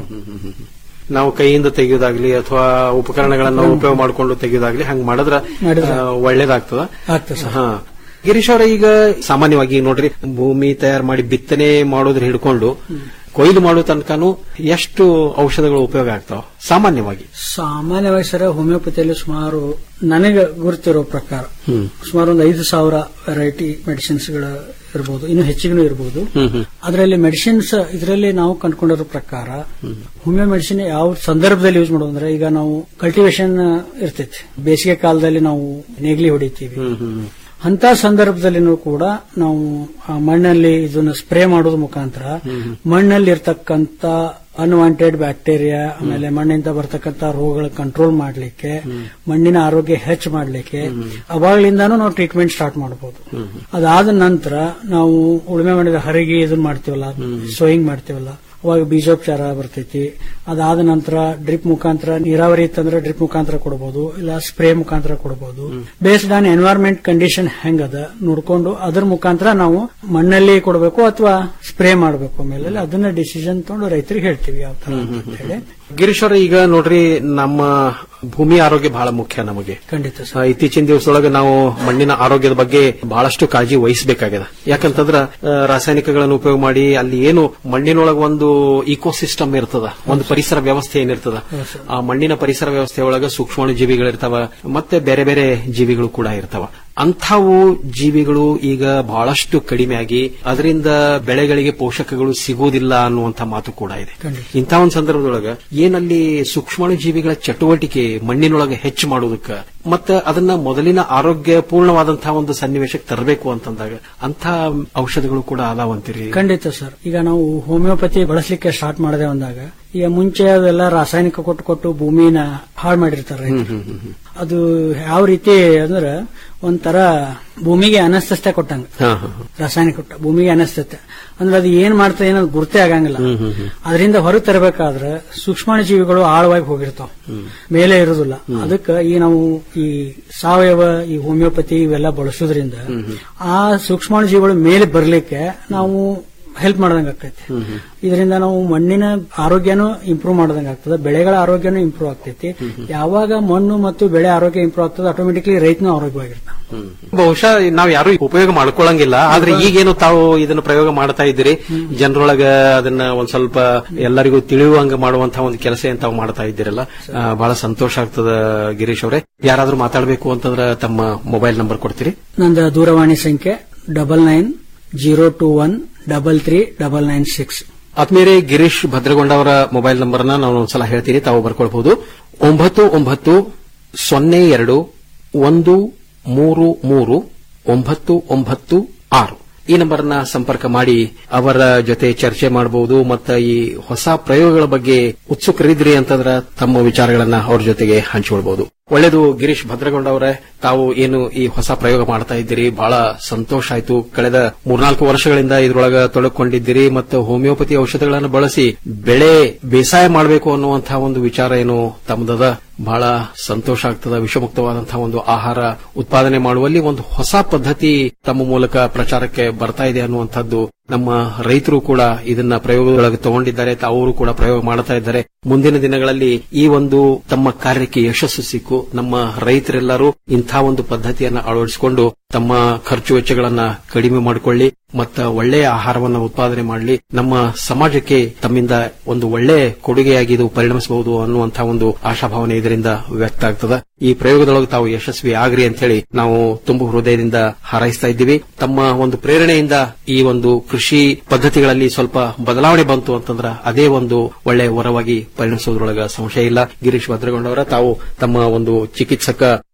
ನಾವು ಕೈಯಿಂದ ತೆಗೆಯೋದಾಗ್ಲಿ ಅಥವಾ ಉಪಕರಣಗಳನ್ನ ಉಪಯೋಗ ಮಾಡಿಕೊಂಡು ತೆಗೆಯೋದಾಗ್ಲಿ ಹಂಗ್ ಮಾಡಿದ್ರ ಮಾಡಿದ್ರೆ. ಆ, ಒಳ್ಳೇದಾಗ್ತದ ಆಗ್ತದೆ ಸರ್ ಹಾ ಗಿರೀಶ್ ಅವರ ಈಗ ಸಾಮಾನ್ಯವಾಗಿ ಈಗ ನೋಡ್ರಿ ಭೂಮಿ ತಯಾರು ಮಾಡಿ ಬಿತ್ತನೆ ಮಾಡೋದ್ರ ಹಿಡ್ಕೊಂಡು ಕೊಯ್ಲು ಮಾಡೋ ತನಕನೂ ಎಷ್ಟು ಔಷಧಗಳು ಉಪಯೋಗ ಆಗ್ತಾವ ಸಾಮಾನ್ಯವಾಗಿ ಸಾಮಾನ್ಯವಾಗಿ ಸರ್ ಹೋಮಿಯೋಪತಿಯಲ್ಲಿ ಸುಮಾರು ನನಗೆ ಗುರುತಿರೋ ಪ್ರಕಾರ ಸುಮಾರು ಒಂದು ಐದು ಸಾವಿರ ವೆರೈಟಿ ಮೆಡಿಸಿನ್ಸ್ ಗಳ ಇರಬಹುದು ಇನ್ನು ಹೆಚ್ಚಿಗೂ ಇರಬಹುದು ಅದರಲ್ಲಿ ಮೆಡಿಸಿನ್ಸ್ ಇದರಲ್ಲಿ ನಾವು ಕಂಡುಕೊಂಡಿರೋ ಪ್ರಕಾರ ಹೋಮಿಯೋ ಮೆಡಿಸಿನ್ ಯಾವ ಸಂದರ್ಭದಲ್ಲಿ ಯೂಸ್ ಮಾಡೋದು ಅಂದ್ರೆ ಈಗ ನಾವು ಕಲ್ಟಿವೇಶನ್ ಇರ್ತೈತಿ ಬೇಸಿಗೆ ಕಾಲದಲ್ಲಿ ನಾವು ನೇಗ್ಲಿ ಹೊಡಿತೀವಿ ಅಂತ ಸಂದರ್ಭದಲ್ಲಿನೂ ಕೂಡ ನಾವು ಆ ಮಣ್ಣಲ್ಲಿ ಇದನ್ನ ಸ್ಪ್ರೇ ಮಾಡೋದ್ರ ಮುಖಾಂತರ ಮಣ್ಣಲ್ಲಿ ಇರ್ತಕ್ಕಂತ ಅನ್ವಾಂಟೆಡ್ ಬ್ಯಾಕ್ಟೀರಿಯಾ ಆಮೇಲೆ ಮಣ್ಣಿಂದ ಬರ್ತಕ್ಕಂತ ರೋಗಗಳ ಕಂಟ್ರೋಲ್ ಮಾಡ್ಲಿಕ್ಕೆ ಮಣ್ಣಿನ ಆರೋಗ್ಯ ಹೆಚ್ಚು ಮಾಡ್ಲಿಕ್ಕೆ ಅವಾಗ್ಲಿಂದಾನು ನಾವು ಟ್ರೀಟ್ಮೆಂಟ್ ಸ್ಟಾರ್ಟ್ ಮಾಡಬಹುದು ಅದಾದ ನಂತರ ನಾವು ಉಳುಮೆ ಮಾಡಿದ ಹರಿಗೆ ಇದನ್ನ ಮಾಡ್ತೀವಲ್ಲ ಸೋಯಿಂಗ್ ಮಾಡ್ತೀವಲ್ಲ ಅವಾಗ ಬೀಜೋಪಚಾರ ಬರ್ತೈತಿ ಅದಾದ ನಂತರ ಡ್ರಿಪ್ ಮುಖಾಂತರ ನೀರಾವರಿ ಇತ್ತಂದ್ರೆ ಡ್ರಿಪ್ ಮುಖಾಂತರ ಕೊಡಬಹುದು ಇಲ್ಲ ಸ್ಪ್ರೇ ಮುಖಾಂತರ ಕೊಡಬಹುದು ಬೇಸ್ಡ್ ಆನ್ ಎನ್ವೈರ್ಮೆಂಟ್ ಕಂಡೀಷನ್ ಹೆಂಗದ ನೋಡ್ಕೊಂಡು ಅದ್ರ ಮುಖಾಂತರ ನಾವು ಮಣ್ಣಲ್ಲಿ ಕೊಡಬೇಕು ಅಥವಾ ಸ್ಪ್ರೇ ಮಾಡಬೇಕು ಆಮೇಲೆ ಅದನ್ನ ಡಿಸಿಷನ್ ತಗೊಂಡು ರೈತರಿಗೆ ಹೇಳ್ತೀವಿ ಯಾವ ತರ ಅಂತ ಹೇಳಿ ಗಿರೀಶ್ ಅವರ ಈಗ ನೋಡ್ರಿ ನಮ್ಮ ಭೂಮಿ ಆರೋಗ್ಯ ಬಹಳ ಮುಖ್ಯ ನಮಗೆ ಖಂಡಿತ ಆ, ಇತ್ತೀಚಿನ ದಿವಸದೊಳಗೆ ನಾವು ಮಣ್ಣಿನ ಆರೋಗ್ಯದ ಬಗ್ಗೆ ಬಹಳಷ್ಟು ಕಾಳಜಿ ವಹಿಸಬೇಕಾಗಿದೆ ಯಾಕಂತಂದ್ರ ಆ, ರಾಸಾಯನಿಕಗಳನ್ನು ಉಪಯೋಗ ಮಾಡಿ ಅಲ್ಲಿ ಏನು ಮಣ್ಣಿನೊಳಗೆ ಒಂದು ಇಕೋಸಿಸ್ಟಮ್ ಇರ್ತದ ಒಂದು ಪರಿಸರ ವ್ಯವಸ್ಥೆ ಏನಿರ್ತದ ಆ ಮಣ್ಣಿನ ಪರಿಸರ ವ್ಯವಸ್ಥೆ ಒಳಗೆ ಸೂಕ್ಷ್ಮಾಣು ಜೀವಿಗಳಿರ್ತಾವ ಮತ್ತೆ ಬೇರೆ ಬೇರೆ ಜೀವಿಗಳು ಕೂಡ ಇರ್ತಾವ ಅಂಥವು ಜೀವಿಗಳು ಈಗ ಬಹಳಷ್ಟು ಕಡಿಮೆಯಾಗಿ ಅದರಿಂದ ಬೆಳೆಗಳಿಗೆ ಪೋಷಕಗಳು ಸಿಗುವುದಿಲ್ಲ ಅನ್ನುವಂಥ ಮಾತು ಕೂಡ ಇದೆ ಇಂಥ ಒಂದು ಸಂದರ್ಭದೊಳಗ ಏನಲ್ಲಿ ಸೂಕ್ಷ್ಮಾಣು ಜೀವಿಗಳ ಚಟುವಟಿಕೆ ಮಣ್ಣಿನೊಳಗೆ ಹೆಚ್ಚು ಮಾಡುವುದಕ್ಕ ಮತ್ತೆ ಅದನ್ನ ಮೊದಲಿನ ಆರೋಗ್ಯ ಪೂರ್ಣವಾದಂತಹ ಒಂದು ಸನ್ನಿವೇಶಕ್ಕೆ ತರಬೇಕು ಅಂತಂದಾಗ ಅಂತ ಔಷಧಗಳು ಕೂಡ ಅದಾವಂತೀರಿ ಖಂಡಿತ ಸರ್ ಈಗ ನಾವು ಹೋಮಿಯೋಪತಿ ಬಳಸಲಿಕ್ಕೆ ಸ್ಟಾರ್ಟ್ ಮಾಡದೆ ಅಂದಾಗ ಈಗ ಮುಂಚೆ ಅವೆಲ್ಲ ರಾಸಾಯನಿಕ ಕೊಟ್ಟು ಕೊಟ್ಟು ಭೂಮಿನ ಹಾಳು ಮಾಡಿರ್ತಾರೆ ರೈತರು. ಅದು ಯಾವ ರೀತಿ ಅಂದ್ರೆ ಒಂಥರ ಭೂಮಿಗೆ ಅನಸ್ತಸ್ತೆ ಕೊಟ್ಟಂಗ ಹಾ, ಹಾ, ಹಾ. ರಾಸಾಯನಿಕ ಕೊಟ್ಟ ಭೂಮಿಗೆ ಅನಸ್ತತೆ ಅಂದ್ರೆ ಅದು ಏನ್ ಮಾಡ್ತದೆ ಏನೋ ಗುರುತೇ ಆಗಂಗಿಲ್ಲ ಅದರಿಂದ ಹೊರಗೆ ತರಬೇಕಾದ್ರೆ ಸೂಕ್ಷ್ಮಾಣು ಜೀವಿಗಳು ಆಳವಾಗಿ ಹೋಗಿರ್ತಾವ ಮೇಲೆ ಇರುದಿಲ್ಲ ಅದಕ್ಕೆ ಈ ನಾವು ಈ ಸಾವಯವ ಈ ಹೋಮಿಯೋಪತಿ ಇವೆಲ್ಲ ಬಳಸೋದ್ರಿಂದ ಆ ಸೂಕ್ಷ್ಮಾಣು ಜೀವಿಗಳು ಮೇಲೆ ಬರ್ಲಿಕ್ಕೆ ನಾವು ಹೆಲ್ಪ್ ಮಾಡ್ದಂಗ ಆಗ್ತೈತಿ ಇದರಿಂದ ನಾವು ಮಣ್ಣಿನ ಆರೋಗ್ಯನೂ ಇಂಪ್ರೂವ್ ಮಾಡ್ದಂಗ ಆಗ್ತದೆ ಬೆಳೆಗಳ ಆರೋಗ್ಯನೂ ಇಂಪ್ರೂವ್ ಆಗ್ತೈತಿ ಯಾವಾಗ ಮಣ್ಣು ಮತ್ತು ಬೆಳೆ ಆರೋಗ್ಯ ಇಂಪ್ರೂವ್ ಆಗ್ತದೆ ಆಟೋಮೆಟಿಕ್ಲಿ ರೈತನೂ ಆರೋಗ್ಯವಾಗಿರ್ತಾನೆ ಬಹುಶಃ ನಾವ್ ಯಾರು ಉಪಯೋಗ ಮಾಡ್ಕೊಳ್ಳಂಗಿಲ್ಲ ಆದ್ರೆ ಈಗೇನು ತಾವು ಇದನ್ನ ಪ್ರಯೋಗ ಮಾಡ್ತಾ ಇದ್ದೀರಿ ಜನರೊಳಗ ಅದನ್ನ ಒಂದ್ ಸ್ವಲ್ಪ ಎಲ್ಲರಿಗೂ ತಿಳಿಯುವಂಗ ಮಾಡುವಂತಹ ಒಂದು ಕೆಲಸ ಏನ್ ತಾವು ಮಾಡ್ತಾ ಇದ್ದೀರಲ್ಲ ಆ, ಬಹಳ ಸಂತೋಷ ಆಗ್ತದ ಗಿರೀಶ್ ಅವರೇ ಯಾರಾದ್ರೂ ಮಾತಾಡಬೇಕು ಅಂತಂದ್ರ ತಮ್ಮ ಮೊಬೈಲ್ ನಂಬರ್ ಕೊಡ್ತೀರಿ ನಂದು ದೂರವಾಣಿ ಸಂಖ್ಯೆ double nine zero two one double three double nine six ಆತ್ಮೀಯರೇ ಗಿರೀಶ್ ಭದ್ರಗೊಂಡ ಅವರ ಮೊಬೈಲ್ ನಂಬರ್ನ ನಾನು ಒಂದ್ಸಲ ಹೇಳ್ತೀನಿ ತಾವು ಬರ್ಕೊಳ್ಬಹುದು ಒಂಬತ್ತು ಒಂಬತ್ತು ಸೊನ್ನೆ ಎರಡು ಒಂದು ಮೂರು ಮೂರು ಒಂಬತ್ತು ಒಂಬತ್ತು ಆರು ಈ ನಂಬರ್ನ ಸಂಪರ್ಕ ಮಾಡಿ ಅವರ ಜೊತೆ ಚರ್ಚೆ ಮಾಡಬಹುದು ಮತ್ತು ಈ ಹೊಸ ಪ್ರಯೋಗಗಳ ಬಗ್ಗೆ ಉತ್ಸುಕರಿದ್ರಿ ಅಂತಂದ್ರ ತಮ್ಮ ವಿಚಾರಗಳನ್ನ ಅವ್ರ ಜೊತೆಗೆ ಹಂಚಿಕೊಳ್ಬಹುದು ಒಳ್ಳೆಯದು ಗಿರೀಶ್ ಭದ್ರಗೊಂಡ ಅವರೇ ತಾವು ಏನು ಈ ಹೊಸ ಪ್ರಯೋಗ ಮಾಡ್ತಾ ಇದ್ದೀರಿ ಬಹಳ ಸಂತೋಷ ಆಯ್ತು ಕಳೆದ ಮೂರ್ನಾಲ್ಕು ವರ್ಷಗಳಿಂದ ಇದ್ರೊಳಗ ತೊಡಕೊಂಡಿದ್ದೀರಿ ಮತ್ತು ಹೋಮಿಯೋಪತಿ ಔಷಧಗಳನ್ನು ಬಳಸಿ ಬೆಳೆ ಬೇಸಾಯ ಮಾಡಬೇಕು ಅನ್ನುವಂತಹ ಒಂದು ವಿಚಾರ ಏನು ತಮ್ಮದದ ಬಹಳ ಸಂತೋಷ ಆಗ್ತದ ವಿಷಮುಕ್ತವಾದಂತಹ ಒಂದು ಆಹಾರ ಉತ್ಪಾದನೆ ಮಾಡುವಲ್ಲಿ ಒಂದು ಹೊಸ ಪದ್ಧತಿ ತಮ್ಮ ಮೂಲಕ ಪ್ರಚಾರಕ್ಕೆ ಬರ್ತಾ ಇದೆ ಅನ್ನುವಂಥದ್ದು ನಮ್ಮ ರೈತರು ಕೂಡ ಇದನ್ನ ಪ್ರಯೋಗದೊಳಗೆ ತಗೊಂಡಿದ್ದಾರೆ ಅವರು ಕೂಡ ಪ್ರಯೋಗ ಮಾಡ್ತಾ ಇದ್ದಾರೆ ಮುಂದಿನ ದಿನಗಳಲ್ಲಿ ಈ ಒಂದು ತಮ್ಮ ಕಾರ್ಯಕ್ಕೆ ಯಶಸ್ಸು ಸಿಕ್ಕು ನಮ್ಮ ರೈತರೆಲ್ಲರೂ ಇಂಥ ಒಂದು ಪದ್ಧತಿಯನ್ನ ಅಳವಡಿಸಿಕೊಂಡು ತಮ್ಮ ಖರ್ಚು ವೆಚ್ಚಗಳನ್ನ ಕಡಿಮೆ ಮಾಡಿಕೊಳ್ಳಿ ಮತ್ತ ಒಳ್ಳೆಯ ಆಹಾರವನ್ನು ಉತ್ಪಾದನೆ ಮಾಡಲಿ ನಮ್ಮ ಸಮಾಜಕ್ಕೆ ತಮ್ಮಿಂದ ಒಂದು ಒಳ್ಳೆ ಕೊಡುಗೆಯಾಗಿ ಇದು ಪರಿಣಮಿಸಬಹುದು ಅನ್ನುವಂತಹ ಒಂದು ಆಶಾಭಾವನೆ ಇದರಿಂದ ವ್ಯಕ್ತ ಆಗ್ತದ ಈ ಪ್ರಯೋಗದೊಳಗೆ ತಾವು ಯಶಸ್ವಿ ಆಗ್ರಿ ಅಂತ ಹೇಳಿ ನಾವು ತುಂಬು ಹೃದಯದಿಂದ ಹಾರೈಸ್ತಾ ಇದ್ದೀವಿ ತಮ್ಮ ಒಂದು ಪ್ರೇರಣೆಯಿಂದ ಈ ಒಂದು ಕೃಷಿ ಪದ್ಧತಿಗಳಲ್ಲಿ ಸ್ವಲ್ಪ ಬದಲಾವಣೆ ಬಂತು ಅಂತಂದ್ರ ಅದೇ ಒಂದು ಒಳ್ಳೆ ವರವಾಗಿ ಪರಿಣಮಿಸೋದ್ರೊಳಗ ಸಂಶಯ ಇಲ್ಲ ಗಿರೀಶ್ ಭದ್ರಗೊಂಡವರ ತಾವು ತಮ್ಮ ಒಂದು ಚಿಕಿತ್ಸಕ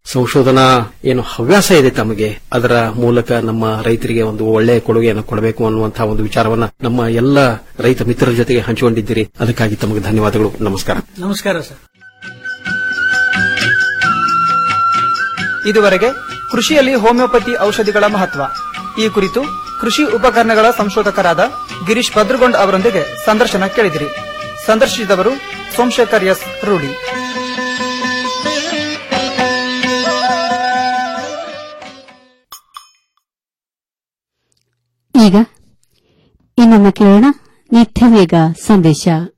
ಸಂಶೋಧನಾ ಏನು ಹವ್ಯಾಸ ಇದೆ ತಮಗೆ ಅದರ ಮೂಲಕ ನಮ್ಮ ರೈತರಿಗೆ ಒಂದು ಒಳ್ಳೆಯ ಕೊಡುಗೆಯನ್ನು ಕೊಡಬೇಕು ಅನ್ನುವಂತಹ ಒಂದು ವಿಚಾರವನ್ನ ನಮ್ಮ ಎಲ್ಲ ರೈತ ಮಿತ್ರರ ಜೊತೆಗೆ ಹಂಚಿಕೊಂಡಿದ್ದೀರಿ ಅದಕ್ಕಾಗಿ ತಮಗೆ ಧನ್ಯವಾದಗಳು ನಮಸ್ಕಾರ ನಮಸ್ಕಾರ ಸರ್ ಇದುವರೆಗೆ ಕೃಷಿಯಲ್ಲಿ ಹೋಮಿಯೋಪತಿ ಔಷಧಿಗಳ ಮಹತ್ವ ಈ ಕುರಿತು ಕೃಷಿ ಉಪಕರಣಗಳ ಸಂಶೋಧಕರಾದ ಗಿರೀಶ್ ಭದ್ರಗೊಂಡ್ ಅವರೊಂದಿಗೆ ಸಂದರ್ಶನ ಕೇಳಿದಿರಿ ಸಂದರ್ಶಿಸಿದವರು ಸೋಮಶೇಖರ್ ಎಸ್ ರೂಢಿ ಈಗ ಇನ್ನೊಮ್ಮೆ ಕೇಳೋಣ ನಿತ್ಯ ವೇಗ ಸಂದೇಶ